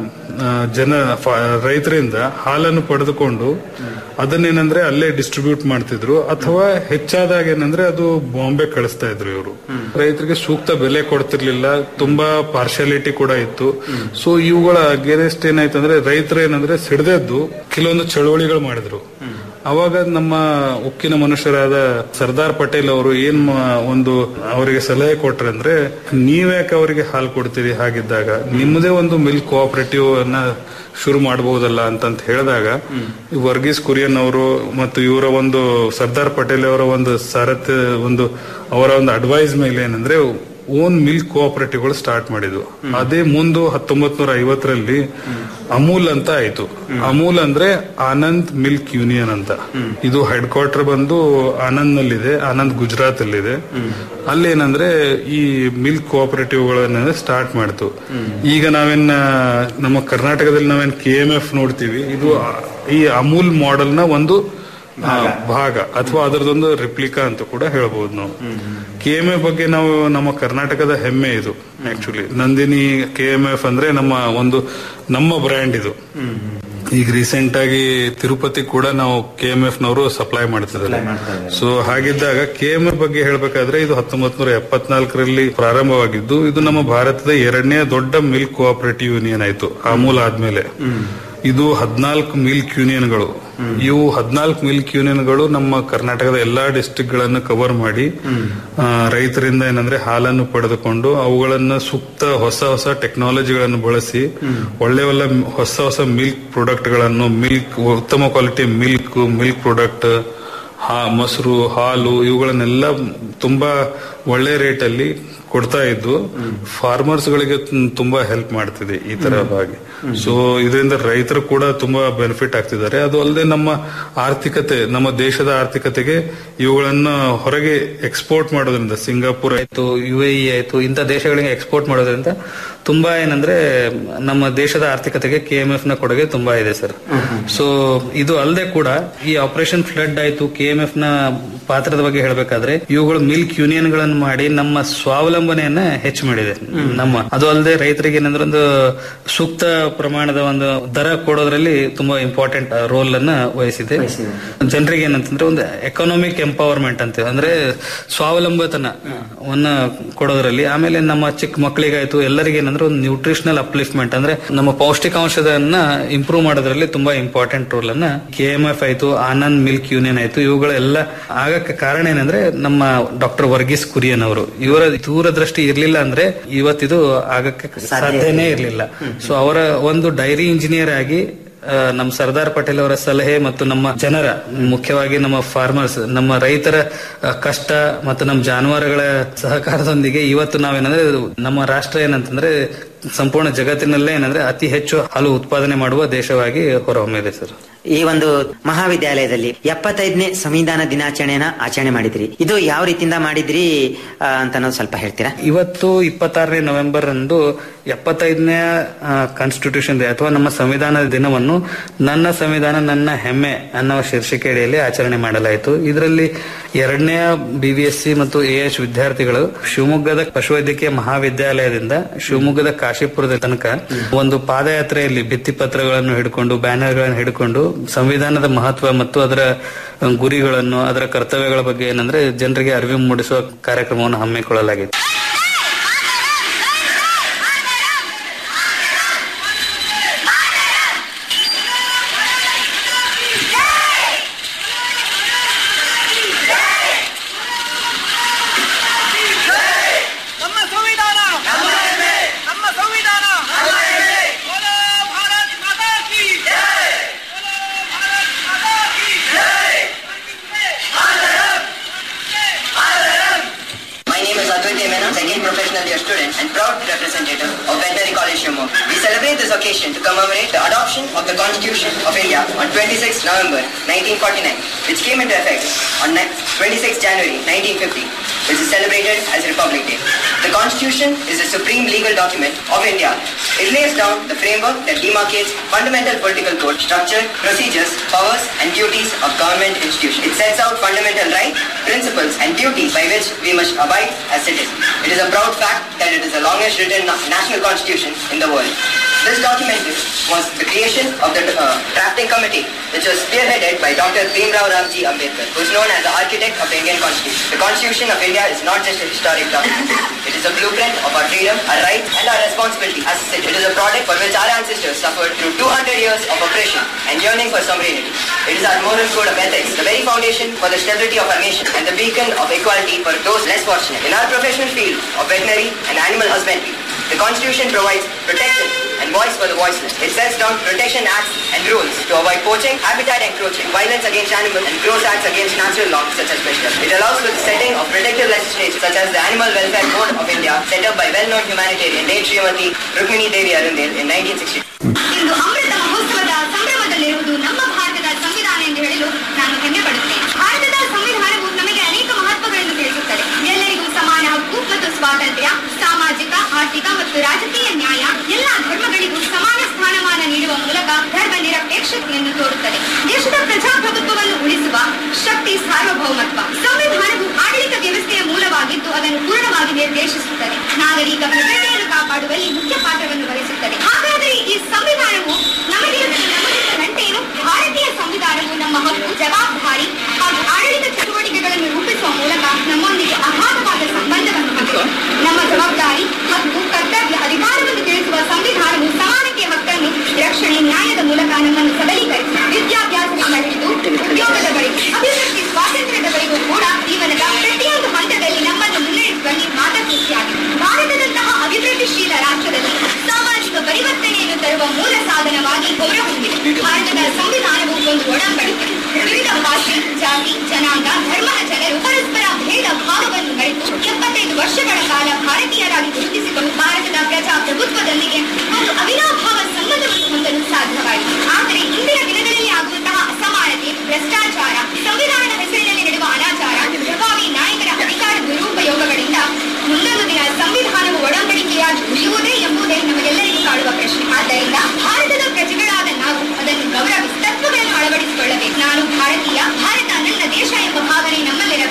ಆ, ಜನ ಫ- ರೈತರಿಂದ ಹಾಲನ್ನು ಪಡೆದುಕೊಂಡು ಅದನ್ನೇನಂದ್ರೆ ಅಲ್ಲೇ ಡಿಸ್ಟ್ರಿಬ್ಯೂಟ್ ಮಾಡ್ತಿದ್ರು ಅಥವಾ ಹೆಚ್ಚಾದಾಗ ಏನಂದ್ರೆ ಅದು ಬಾಂಬೆ ಕಳಿಸ್ತಾ ಇದ್ರು ಇವರು ರೈತರಿಗೆ ಸೂಕ್ತ ಬೆಲೆ ಕೊಡ್ತಿರ್ಲಿಲ್ಲ ತುಂಬಾ ಪಾರ್ಶಾಲಿಟಿ ಕೂಡ ಇತ್ತು ಸೊ ಇವುಗಳ ಅಗೇನೆಸ್ಟ್ ಏನಾಯ್ತು ಅಂದ್ರೆ ರೈತರು ಏನಂದ್ರೆ ಸಿಡ್ದೆದ್ದು ಕೆಲವೊಂದು ಚಳವಳಿಗಳು ಮಾಡಿದ್ರು ಅವಾಗ ನಮ್ಮ ಉಕ್ಕಿನ ಮನುಷ್ಯರಾದ ಸರ್ದಾರ್ ಪಟೇಲ್ ಅವರು ಏನ್ ಮಾ- ಒಂದು ಅವರಿಗೆ ಸಲಹೆ ಕೊಟ್ರೆ ಅಂದ್ರೆ ನೀವ್ಯಾಕೆ ಅವರಿಗೆ ಹಾಲು ಕೊಡ್ತೀರಿ ಹಾಗಿದ್ದಾಗ ನಿಮ್ಮದೇ ಒಂದು ಮಿಲ್ಕ್ ಕೋಆಪರೇಟಿವ್ ಅನ್ನ ಶುರು ಮಾಡಬಹುದಲ್ಲ ಅಂತಂತ ಹೇಳಿದಾಗ ಈ ವರ್ಗೀಸ್ ಕುರಿಯನ್ ಅವರು ಮತ್ತು ಇವರ ಒಂದು ಸರ್ದಾರ್ ಪಟೇಲ್ ಅವರ ಒಂದು ಸಾರಥ್ಯ ಒಂದು ಅವರ ಒಂದು ಅಡ್ವೈಸ್ ಮೇಲೆ ಏನಂದ್ರೆ ಓನ್ ಮಿಲ್ಕ್ ಕೋಆಪರೇಟಿವ್ಗಳು ಸ್ಟಾರ್ಟ್ ಮಾಡಿದ್ವು ಅದೇ ಮುಂದೆ ಹತ್ತೊಂಬತ್ ನೂರ ಐವತ್ತರಲ್ಲಿ ಅಮೂಲ್ ಅಂತ ಆಯ್ತು ಅಮೂಲ್ ಅಂದ್ರೆ ಆನಂದ್ ಮಿಲ್ಕ್ ಯೂನಿಯನ್ ಅಂತ ಇದು ಹೆಡ್ ಕ್ವಾರ್ಟರ್ ಬಂದು ಆನಂದ್ ನಲ್ಲಿದೆ ಆನಂದ್ ಗುಜರಾತ್ ಅಲ್ಲಿದೆ ಅಲ್ಲೇನಂದ್ರೆ ಈ ಮಿಲ್ಕ್ ಕೋಆಪರೇಟಿವ್ಗಳನ್ನ ಸ್ಟಾರ್ಟ್ ಮಾಡ್ತು ಈಗ ನಾವೇನ್ ಆ, ನಮ್ಮ ಕರ್ನಾಟಕದಲ್ಲಿ ನಾವೇನ್ ಕೆ ಎಂ ಎಫ್ ನೋಡ್ತೀವಿ ಇದು ಆ- ಈ ಅಮೂಲ್ ಮಾಡೆಲ್ ನ ಒಂದು ಆ, ಭಾಗ ಅಥವಾ ಅದರದೊಂದು ರಿಪ್ಲಿಕಾ ಅಂತ ಕೂಡ ಹೇಳ್ಬೋದು ನಾವು ಕೆ ಎಂ ಎಫ್ ಬಗ್ಗೆ ನಾವು ನಮ್ಮ ಕರ್ನಾಟಕದ ಹೆಮ್ಮೆ ಇದು actually Nandini K M F ಅಂದ್ರೆ ನಮ್ಮ ಒಂದು ನಮ್ಮ ಬ್ರ್ಯಾಂಡ್ ಇದು ಈಗ ರೀಸೆಂಟ್ ಆಗಿ ತಿರುಪತಿ ಕೂಡ ನಾವು ಕೆ ಎಂ ಎಫ್ ನವರು ಸಪ್ಲೈ ಮಾಡ್ತಿದ್ದಾರೆ ಸೊ ಹಾಗಿದ್ದಾಗ ಕೆ ಎಂ ಎಫ್ ಬಗ್ಗೆ ಹೇಳ್ಬೇಕಾದ್ರೆ ಇದು ಹತ್ತೊಂಬತ್ ನೂರ ಎಪ್ಪತ್ನಾಲ್ಕರಲ್ಲಿ ಪ್ರಾರಂಭವಾಗಿದ್ದು ಇದು ನಮ್ಮ ಭಾರತದ ಎರಡನೇ ದೊಡ್ಡ ಮಿಲ್ಕ್ ಕೋಆಪರೇಟಿವ್ ಯೂನಿಯನ್ ಆಯ್ತು ಅಮೂಲ್ ಆದ್ಮೇಲೆ ಇದು ಹದಿನಾಲ್ಕು ಮಿಲ್ಕ್ ಯೂನಿಯನ್ಗಳು ಇವು ಹದಿನಾಲ್ಕು ಮಿಲ್ಕ್ ಯೂನಿಯನ್ಗಳು ನಮ್ಮ ಕರ್ನಾಟಕದ ಎಲ್ಲಾ ಡಿಸ್ಟ್ರಿಕ್ಟ್ ಗಳನ್ನು ಕವರ್ ಮಾಡಿ ಆ, ರೈತರಿಂದ ಏನಂದ್ರೆ ಹಾಲನ್ನು ಪಡೆದುಕೊಂಡು ಅವುಗಳನ್ನ ಸೂಕ್ತ ಹೊಸ ಹೊಸ ಟೆಕ್ನಾಲಜಿಗಳನ್ನು ಬಳಸಿ ಒಳ್ಳೆ ಒಳ್ಳೆ ಹೊಸ ಹೊಸ ಮಿಲ್ಕ್ ಪ್ರಾಡಕ್ಟ್ ಗಳನ್ನು ಮಿಲ್ಕ್ ಉತ್ತಮ ಕ್ವಾಲಿಟಿ ಮಿಲ್ಕ್ ಮಿಲ್ಕ್ ಪ್ರಾಡಕ್ಟ್ ಹಾ ಮೊಸರು ಹಾಲು ಇವುಗಳನ್ನೆಲ್ಲ ತುಂಬಾ ಒಳ್ಳೆ ರೇಟ್ ಅಲ್ಲಿ ಕೊಡ್ತಾ ಇದ್ದು ಫಾರ್ಮರ್ಸ್ ಗಳಿಗೆ ತು- ತುಂಬಾ ಹೆಲ್ಪ್ ಮಾಡ್ತಿದೆ ಈ ತರವಾಗಿ ಸೊ ಇದರಿಂದ ರೈತರು ಕೂಡ ತುಂಬಾ ಬೆನಿಫಿಟ್ ಆಗ್ತಿದ್ದಾರೆ ಅದು ಅಲ್ಲದೆ ನಮ್ಮ ಆರ್ಥಿಕತೆ ನಮ್ಮ ದೇಶದ ಆರ್ಥಿಕತೆಗೆ ಇವುಗಳನ್ನ ಹೊರಗೆ ಎಕ್ಸ್ಪೋರ್ಟ್ ಮಾಡೋದ್ರಿಂದ ಸಿಂಗಾಪುರ್ ಆಯ್ತು ಯು ಎ ಆಯ್ತು ಇಂಥ ದೇಶಗಳಿಗೆ ಎಕ್ಸ್ಪೋರ್ಟ್ ಮಾಡೋದ್ರಿಂದ ತುಂಬಾ ಏನಂದ್ರೆ ನಮ್ಮ ದೇಶದ ಆರ್ಥಿಕತೆಗೆ ಕೆ ಎಂ ಎಫ್ ನ ಕೊಡುಗೆ ತುಂಬಾ ಇದೆ ಸರ್ ಸೊ ಇದು ಅಲ್ಲದೆ ಕೂಡ ಈ ಆಪರೇಷನ್ ಫ್ಲಡ್ ಆಯ್ತು ಕೆ ಎಂ ಎಫ್ ನ ಪಾತ್ರದ ಬಗ್ಗೆ ಹೇಳಬೇಕಾದ್ರೆ ಇವುಗಳು ಮಿಲ್ಕ್ ಯೂನಿಯನ್ ಗಳನ್ನು ಮಾಡಿ ನಮ್ಮ ಸ್ವಾವಲಂಬನೆಯನ್ನ ಹೆಚ್ಚು ಮಾಡಿದೆ ನಮ್ಮ ಅದು ಅಲ್ಲದೆ ರೈತರಿಗೆ ಏನಂದ್ರೆ ಒಂದು ಸೂಕ್ತ ಪ್ರಮಾಣದ ಒಂದು ದರ ಕೊಡೋದ್ರಲ್ಲಿ ತುಂಬಾ ಇಂಪಾರ್ಟೆಂಟ್ ರೋಲ್ ಅನ್ನ ವಹಿಸಿದೆ ಜನರಿಗೆ ಏನಂತಂದ್ರೆ ಒಂದು ಎಕನಾಮಿಕ್ ಎಂಪವರ್ಮೆಂಟ್ ಅಂತೀವಿ ಅಂದ್ರೆ ಸ್ವಾವಲಂಬತನವನ್ನ ಕೊಡೋದ್ರಲ್ಲಿ ಆಮೇಲೆ ನಮ್ಮ ಚಿಕ್ಕ ಮಕ್ಕಳಿಗಾಯ್ತು ಎಲ್ಲರಿಗೆ ಏನಂದ್ರೆ ಒಂದು ನ್ಯೂಟ್ರಿಷನಲ್ ಅಪ್ಲಿಫ್ಟ್ಮೆಂಟ್ ಅಂದ್ರೆ ನಮ್ಮ ಪೌಷ್ಟಿಕಾಂಶದನ್ನ ಇಂಪ್ರೂವ್ ಮಾಡೋದ್ರಲ್ಲಿ ತುಂಬಾ ಇಂಪಾರ್ಟೆಂಟ್ ರೋಲ್ ಅನ್ನ ಕೆ ಎಂ ಎಫ್ ಆಯ್ತು ಆನಂದ್ ಮಿಲ್ಕ್ ಯೂನಿಯನ್ ಆಯ್ತು ಇವುಗಳೆಲ್ಲ ಆಗಕ್ಕೆ ಕಾರಣ ಏನಂದ್ರೆ ನಮ್ಮ ಡಾಕ್ಟರ್ ವರ್ಗೀಸ್ ಕುರಿಯನ್ ಅವರು ಇವರ ದೂರದೃಷ್ಟಿ ಇರ್ಲಿಲ್ಲ ಅಂದ್ರೆ ಇವತ್ತಿದು ಆಗಕ್ಕೆ ಸಾಧ್ಯನೇ ಇರ್ಲಿಲ್ಲ ಸೊ ಅವರ ಒಂದು ಡೈರಿ ಇಂಜಿನಿಯರ್ ಆಗಿ ಆ, ನಮ್ಮ ಸರ್ದಾರ್ ಪಟೇಲ್ ಅವರ ಸಲಹೆ ಮತ್ತು ನಮ್ಮ ಜನರ ಮುಖ್ಯವಾಗಿ ನಮ್ಮ ಫಾರ್ಮರ್ಸ್ ನಮ್ಮ ರೈತರ ಆ, ಕಷ್ಟ ಮತ್ತು ನಮ್ಮ ಜಾನುವಾರುಗಳ ಸಹಕಾರದೊಂದಿಗೆ ಇವತ್ತು ನಾವೇನಂದ್ರೆ ನಮ್ಮ ರಾಷ್ಟ್ರ ಏನಂತಂದ್ರೆ ಸಂಪೂರ್ಣ ಜಗತ್ತಿನಲ್ಲೇ ಏನಂದ್ರೆ ಅತಿ ಹೆಚ್ಚು ಹಾಲು ಉತ್ಪಾದನೆ ಮಾಡುವ ದೇಶವಾಗಿ ಹೊರಹೊಮ್ಮಿದೆ ಸರ್ ಈ ಒಂದು ಮಹಾವಿದ್ಯಾಲಯದಲ್ಲಿ ಎಪ್ಪತ್ತೈದನೇ ಸಂವಿಧಾನ ದಿನಾಚರಣೆಯನ್ನ ಆಚರಣೆ ಮಾಡಿದ್ರಿ ಇದು ಯಾವ ರೀತಿಯಿಂದ ಮಾಡಿದ್ರಿ ಆ, ಅಂತ ನಾವು ಸ್ವಲ್ಪ ಹೇಳ್ತೀರಾ ಇವತ್ತು ಇಪ್ಪತ್ತಾರನೇ ನವೆಂಬರ್ ಅಂದು ಎಪ್ಪತ್ತೈದನೇ ಕಾನ್ಸ್ಟಿಟ್ಯೂಷನ್ ಡೇ ಅಥವಾ ನಮ್ಮ ಸಂವಿಧಾನದ ದಿನವನ್ನು ನನ್ನ ಸಂವಿಧಾನ ನನ್ನ ಹೆಮ್ಮೆ ಅನ್ನೋ ಶೀರ್ಷಿಕೆ ಅಡಿಯಲ್ಲಿ ಆಚರಣೆ ಮಾಡಲಾಯಿತು ಇದರಲ್ಲಿ ಎರಡನೇ ಬಿ ವಿ ಎಸ್ ಸಿ ಮತ್ತು ಎ ಎಚ್ ವಿದ್ಯಾರ್ಥಿಗಳು ಶಿವಮೊಗ್ಗದ ಪಶುವೈದ್ಯಕೀಯ ಮಹಾವಿದ್ಯಾಲಯದಿಂದ ಶಿವಮೊಗ್ಗದ ಕಾಶಿಪುರದ ತನಕ ಒಂದು ಪಾದಯಾತ್ರೆಯಲ್ಲಿ ಭಿತ್ತಿಪತ್ರಗಳನ್ನು ಹಿಡ್ಕೊಂಡು ಬ್ಯಾನರ್ಗಳನ್ನು ಹಿಡ್ಕೊಂಡು ಸಂವಿಧಾನದ ಮಹತ್ವ ಮತ್ತು ಅದರ ಗುರಿಗಳನ್ನು ಅದರ ಕರ್ತವ್ಯಗಳ ಬಗ್ಗೆ ಏನಂದ್ರೆ ಜನರಿಗೆ ಅರಿವು ಮೂಡಿಸುವ ಕಾರ್ಯಕ್ರಮವನ್ನು ಹಮ್ಮಿಕೊಳ್ಳಲಾಗಿದೆ ನಮ್ಮ ಸಂವಿಧಾನ ನಮ್ಮ ಸಂವಿಧಾನ ಬೋಲೋ ಭಾರತ್ ಮಾತಾ ಕಿ ಬೋಲೋ ಭಾರತ್ ಮಾತಾ ಕಿ My name is Advait Mena, second professional year student and proud representative of Veterinary College Shimoga. We celebrate this occasion to commemorate the adoption of the Constitution of India on 26 November 1949, which came into effect on ni- 26 January 1950, which is celebrated as Republic Day. The Constitution is the supreme legal document of India. It lays down the framework that demarcates fundamental political code, structure, procedures, powers, and duties of government institutions. It sets out fundamental rights, principles, and duties by which we must abide as citizens. It is a proud fact that it is the longest written na- national constitution in the world. This document was the creation of the uh, drafting committee, which was spearheaded by Dr. Bhimrao Ramji Ambedkar, who is known as the architect of the Indian Constitution. The Constitution of India is not just a historic document. It is a blueprint of our freedom, our rights, and our responsibility as citizens. It is a product for which our ancestors suffered through 200 years of oppression and yearning for sovereignty. It is our moral code of ethics, the very foundation for the stability of our nation, and the beacon of equality for those less fortunate. In our professional field of veterinary and animal husbandry, the Constitution provides protection and voice for the voiceless. It sets down protection acts and rules to avoid poaching, habitat encroaching, violence against animals, and gross acts against natural laws such as fish. It allows for the setting of protective legislation such as the Animal Welfare Board of India, set up by well-known humanitarian late Srimati Rukmini Devi Arundel in 1962. ಇಂದು ಅಮೃತ ಮಹೋತ್ಸವದ ಸಂಭ್ರಮದಲ್ಲಿರುವುದು ನಮ್ಮ ಭಾರತದ ಸಂವಿಧಾನ ಎಂದು ಹೇಳಲು ನಾನು ಹೆಮ್ಮೆ ಪಡುತ್ತೇನೆ ಭಾರತದ ಸಂವಿಧಾನವು ನಮಗೆ ಅನೇಕ ಮಹತ್ವಗಳನ್ನು ತಿಳಿಸುತ್ತದೆ ಎಲ್ಲರಿಗೂ ಸಮಾನ ಹಕ್ಕು ಮತ್ತು ಸ್ವಾತಂತ್ರ್ಯ ಸಾಮಾಜಿಕ ಆರ್ಥಿಕ ಮತ್ತು ರಾಜಕೀಯ ನ್ಯಾಯ ಎಲ್ಲ ಧರ್ಮಗಳಿಗೂ ಸಮಾನ ಸ್ಥಾನಮಾನ ನೀಡುವ ಮೂಲಕ ಧರ್ಮ ನಿರಪೇಕ್ಷತೆಯನ್ನು ತೋರುತ್ತದೆ ದೇಶದ ಪ್ರಜಾಪ್ರಭುತ್ವವನ್ನು ಉಳಿಸುವ ಶಕ್ತಿ ಸಾರ್ವಭೌಮತ್ವ ಸಂವಿಧಾನವು ಆಡಳಿತ ವ್ಯವಸ್ಥೆಯ ಮೂಲವಾಗಿದ್ದು ಅದನ್ನು ಪೂರ್ಣವಾಗಿ ನಿರ್ದೇಶಿಸುತ್ತದೆ ನಾಗರಿಕ ಭದ್ರತೆಯನ್ನು ಕಾಪಾಡುವಲ್ಲಿ ಮುಖ್ಯ ಪಾತ್ರವನ್ನು ವಹಿಸುತ್ತದೆ ಹಾಗಾದರೆ ಈ ಸಂವಿಧಾನವು ನಮಗೆ ನಮಗಿದ್ದರಂತೇನು ಭಾರತೀಯ ಸಂವಿಧಾನವು ನಮ್ಮ ಹಕ್ಕು ಜವಾಬ್ದಾರಿ ಹಾಗೂ ಆಡಳಿತ ಚಟುವಟಿಕೆಗಳನ್ನು ರೂಪಿಸುವ ಮೂಲಕ ನಮ್ಮೊಂದಿಗೆ ಅಗಾಧವಾದ ಸಂಬಂಧವನ್ನು ಹೊಂದಿದೆ ನಮ್ಮ ಜವಾಬ್ದಾರಿ ಹಕ್ಕು ಕರ್ತವ್ಯ ಅಧಿಕಾರವನ್ನು ತಿಳಿಸುವ ಸಂವಿಧಾನವು ಸಮಾನತೆಯ ಹಕ್ಕನ್ನು ರಕ್ಷಣೆ ನ್ಯಾಯದ ಮೂಲಕ ನಮ್ಮನ್ನು ಸಬಲೀಕರಿಸಿ ವಿದ್ಯಾಭ್ಯಾಸದಿಂದ ಹಿಡಿದು ಉದ್ಯೋಗದವರೆಗೆ ಅಭಿವೃದ್ಧಿ ಸ್ವಾತಂತ್ರ್ಯದವರೆಗೂ ಕೂಡ ಜೀವನದ ಪ್ರತಿಯೊಂದು ಹಂತದಲ್ಲಿ ನಮ್ಮನ್ನು ಮುನ್ನಡೆಸುವಲ್ಲಿ ಮಾರ್ಗಸೂಚಿಯಾಗಿದೆ ಭಾರತದಂತಹ ಅಭಿವೃದ್ಧಿಶೀಲ ರಾಷ್ಟ್ರದಲ್ಲಿ ಸಾಮಾಜಿಕ ಪರಿವರ್ತನೆಯನ್ನು ತರುವ ಮೂಲ ಸಾಧನವಾಗಿ ಹೊರಹೊಮ್ಮಿದೆ ಭಾರತದ ಸಂವಿಧಾನವು ಒಂದು ಒಡಂಬಡಿಕೆ ವಿವಿಧ ಭಾಷೆ ಜಾತಿ ಜನಾಂಗ ಧರ್ಮದ ಜನರು ಪರಸ್ಪರ ಭೇದ ಭಾವವನ್ನು ಮರೆತು ಎಪ್ಪತ್ತೈದು ವರ್ಷಗಳ ಕಾಲ ಭಾರತೀಯರಾಗಿ ಗುರುತಿಸಿಕೊಂಡು ಭಾರತದ ಪ್ರಜಾಪ್ರಭುತ್ವದೊಂದಿಗೆ ಒಂದು ಅವಿನಾಭಾವ ಸಂಬಂಧವನ್ನು ಹೊಂದಲು ಸಾಧ್ಯವಾಯಿತು ಆದರೆ ಇಂದಿನ ದಿನಗಳಲ್ಲಿ ಆಗುವಂತಹ ಅಸಮಾನತೆ ಭ್ರಷ್ಟಾಚಾರ ಸಂವಿಧಾನದ ಹೆಸರಿನಲ್ಲಿ ನಡೆಯುವ ಅನಾಚಾರ ಪ್ರಭಾವಿ ನಾಯಕರ ಅಧಿಕಾರ ದುರುಪಯೋಗಗಳಿಂದ ಮುಂದೊಂದು ದಿನ ಸಂವಿಧಾನವು ಒಡಂಬಡಿಕೆಯಾಗಿ ಉಳಿಯುವುದೇ ಎಂಬುದೇ ನಮಗೆಲ್ಲರಿಗೂ ಕಾಡುವ ಪ್ರಶ್ನೆ ಆದ್ದರಿಂದ ಭಾರತದ ಪ್ರಜೆಗಳಾದ ನಾವು ಅದನ್ನು ಗೌರವಿಸಿ ತತ್ವಗಳನ್ನು ಅಳವಡಿಸಿಕೊಳ್ಳಬೇಕು ನಾನು ಭಾರತೀಯ ಭಾರತ ನನ್ನ ದೇಶ ಎಂಬ ಭಾವನೆ ನಮ್ಮಲ್ಲಿರಬೇಕು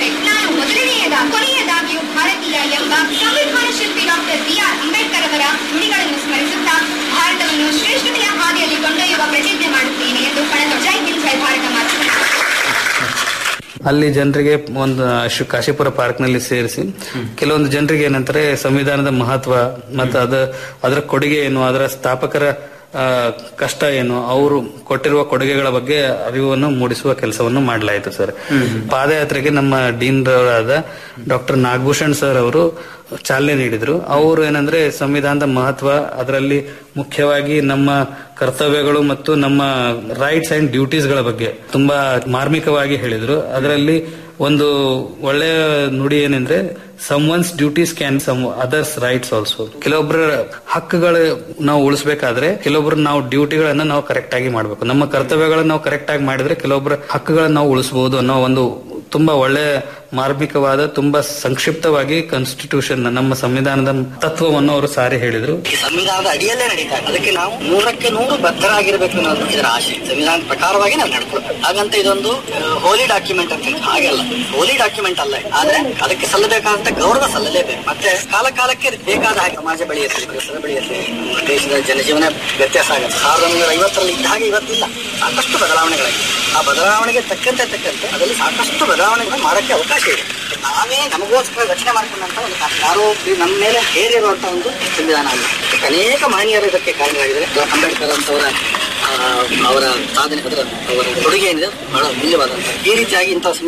ಅಲ್ಲಿ ಜನರಿಗೆ ಒಂದು ಶು- ಕಾಶಿಪುರ ಪಾರ್ಕ್ ನಲ್ಲಿ ಸೇರಿಸಿ ಕೆಲವೊಂದು ಜನರಿಗೆ ಏನಂತಾರೆ ಸಂವಿಧಾನದ ಮಹತ್ವ ಮತ್ತು ಅದ ಅದರ ಕೊಡುಗೆ ಏನು ಅದರ ಸ್ಥಾಪಕರ ಆ, ಕಷ್ಟ ಏನು ಅವರು ಕೊಟ್ಟಿರುವ ಕೊಡುಗೆಗಳ ಬಗ್ಗೆ ಅರಿವನ್ನು ಮೂಡಿಸುವ ಕೆಲಸವನ್ನು ಮಾಡಲಾಯಿತು ಸರ್ ಪಾದಯಾತ್ರೆಗೆ ನಮ್ಮ ಡೀನ್ ರವರಾದ ಡಾಕ್ಟರ್ ನಾಗಭೂಷಣ್ ಸರ್ ಅವರು ಚಾಲನೆ ನೀಡಿದ್ರು ಅವರು ಏನಂದ್ರೆ ಸಂವಿಧಾನದ ಮಹತ್ವ ಅದರಲ್ಲಿ ಮುಖ್ಯವಾಗಿ ನಮ್ಮ ಕರ್ತವ್ಯಗಳು ಮತ್ತು ನಮ್ಮ ರೈಟ್ಸ್ ಅಂಡ್ ಡ್ಯೂಟೀಸ್ ಗಳ ಬಗ್ಗೆ ತುಂಬಾ ಮಾರ್ಮಿಕವಾಗಿ ಹೇಳಿದ್ರು ಅದರಲ್ಲಿ ಒಂದು ಒಳ್ಳೆಯ ನುಡಿ ಏನಂದ್ರೆ someone's duties can some others rights also ಕೆಲವೊಬ್ಬರ ಹಕ್ಕುಗಳು ನಾವು ಉಳಿಸಬೇಕಾದ್ರೆ ಕೆಲವೊಬ್ರು ನಾವು ಡ್ಯೂಟಿಗಳನ್ನ ನಾವು ಕರೆಕ್ಟ್ ಆಗಿ ಮಾಡಬೇಕು ನಮ್ಮ ಕರ್ತವ್ಯಗಳನ್ನ ನಾವು ಕರೆಕ್ಟ್ ಆಗಿ ಮಾಡಿದ್ರೆ ಕೆಲವೊಬ್ಬರ ಹಕ್ಕುಗಳನ್ನ ನಾವು ಉಳಿಸಬಹುದು ಅನ್ನೋ ಒಂದು ತುಂಬಾ ಒಳ್ಳೆ ಮಾರ್ಮಿಕವಾದ ತುಂಬಾ ಸಂಕ್ಷಿಪ್ತವಾಗಿ ಕಾನ್ಸ್ಟಿಟ್ಯೂಷನ್ ನಮ್ಮ ಸಂವಿಧಾನದ ತತ್ವವನ್ನು ಅವರು ಸಾರಿ ಹೇಳಿದ್ರು ಈ ಸಂವಿಧಾನದ ಅಡಿಯಲ್ಲೇ ನಡೀತಾ ಇದೆ ಅದಕ್ಕೆ ನಾವು ನೂರಕ್ಕೆ ನೂರು ಬದ್ಧರಾಗಿರ್ಬೇಕು ಅನ್ನೋದು ಇದರ ಆಶೆ ಸಂವಿಧಾನದ ಪ್ರಕಾರವಾಗಿ ನಾವು ನಡ್ಕೊಳ್ಬೇಕು ಹಾಗಂತ ಇದೊಂದು ಹೋಲಿ ಡಾಕ್ಯುಮೆಂಟ್ ಅಂತ ಹೇಳಿ ಹಾಗಲ್ಲ ಹೋಲಿ ಡಾಕ್ಯುಮೆಂಟ್ ಅಲ್ಲ ಇದು. ಆದ್ರೆ ಅದಕ್ಕೆ ಸಲ್ಲಬೇಕಾದಂತ ಗೌರವ ಸಲ್ಲಲೇಬೇಕು ಮತ್ತೆ ಕಾಲ ಕಾಲಕ್ಕೆ ಅದಕ್ಕೆ ಬೇಕಾದ ಹಾಗೆ ಸಮಾಜ ಬೆಳೆಯುತ್ತೆ ಪರಿಸರ ಬೆಳೆಯುತ್ತೆ ನಮ್ಮ ದೇಶದ ಜನಜೀವನ ವ್ಯತ್ಯಾಸ ಆಗುತ್ತೆ ಸಾವಿರದ ಒಂಬೈನೂರ ಐವತ್ತರಲ್ಲಿ ಇದ್ದ ಹಾಗೆ ಇವತ್ತಿಲ್ಲ ಸಾಕಷ್ಟು ಬದಲಾವಣೆಗಳಾಗಿದೆ ಆ ಬದಲಾವಣೆಗೆ ತಕ್ಕಂತೆ ತಕ್ಕಂತೆ ಅದರಲ್ಲಿ ಸಾಕಷ್ಟು ಬದಲಾವಣೆಗಳು ಮಾಡಕ್ಕೆ ಅವಕಾಶ ಇದೆ ನಾವೇ ನಮಗೋಸ್ಕರ ರಚನೆ ಮಾಡ್ಕೊಂಡಂತ ಒಂದು ಕಾನೂನು. ಯಾರೋ ನಮ್ಮ ಮೇಲೆ ಹೇರಿರುವಂತ ಒಂದು ಸಂವಿಧಾನ ಅಲ್ಲ ಇದಕ್ಕೆ ಅನೇಕ ಮಹನೀಯರು ಇದಕ್ಕೆ ಕಾರಣರಾಗಿದ್ದಾರೆ ಅಂಬೇಡ್ಕರ್ ಅಂತವರ ಆ, ಅವರ ಸಾಧನೆ ಅದರ ಅವರ ಕೊಡುಗೆ ಏನಿದೆ ಬಹಳ ಅಮೂಲ್ಯವಾದಂತ ಈ ರೀತಿಯಾಗಿ ಇಂತಹ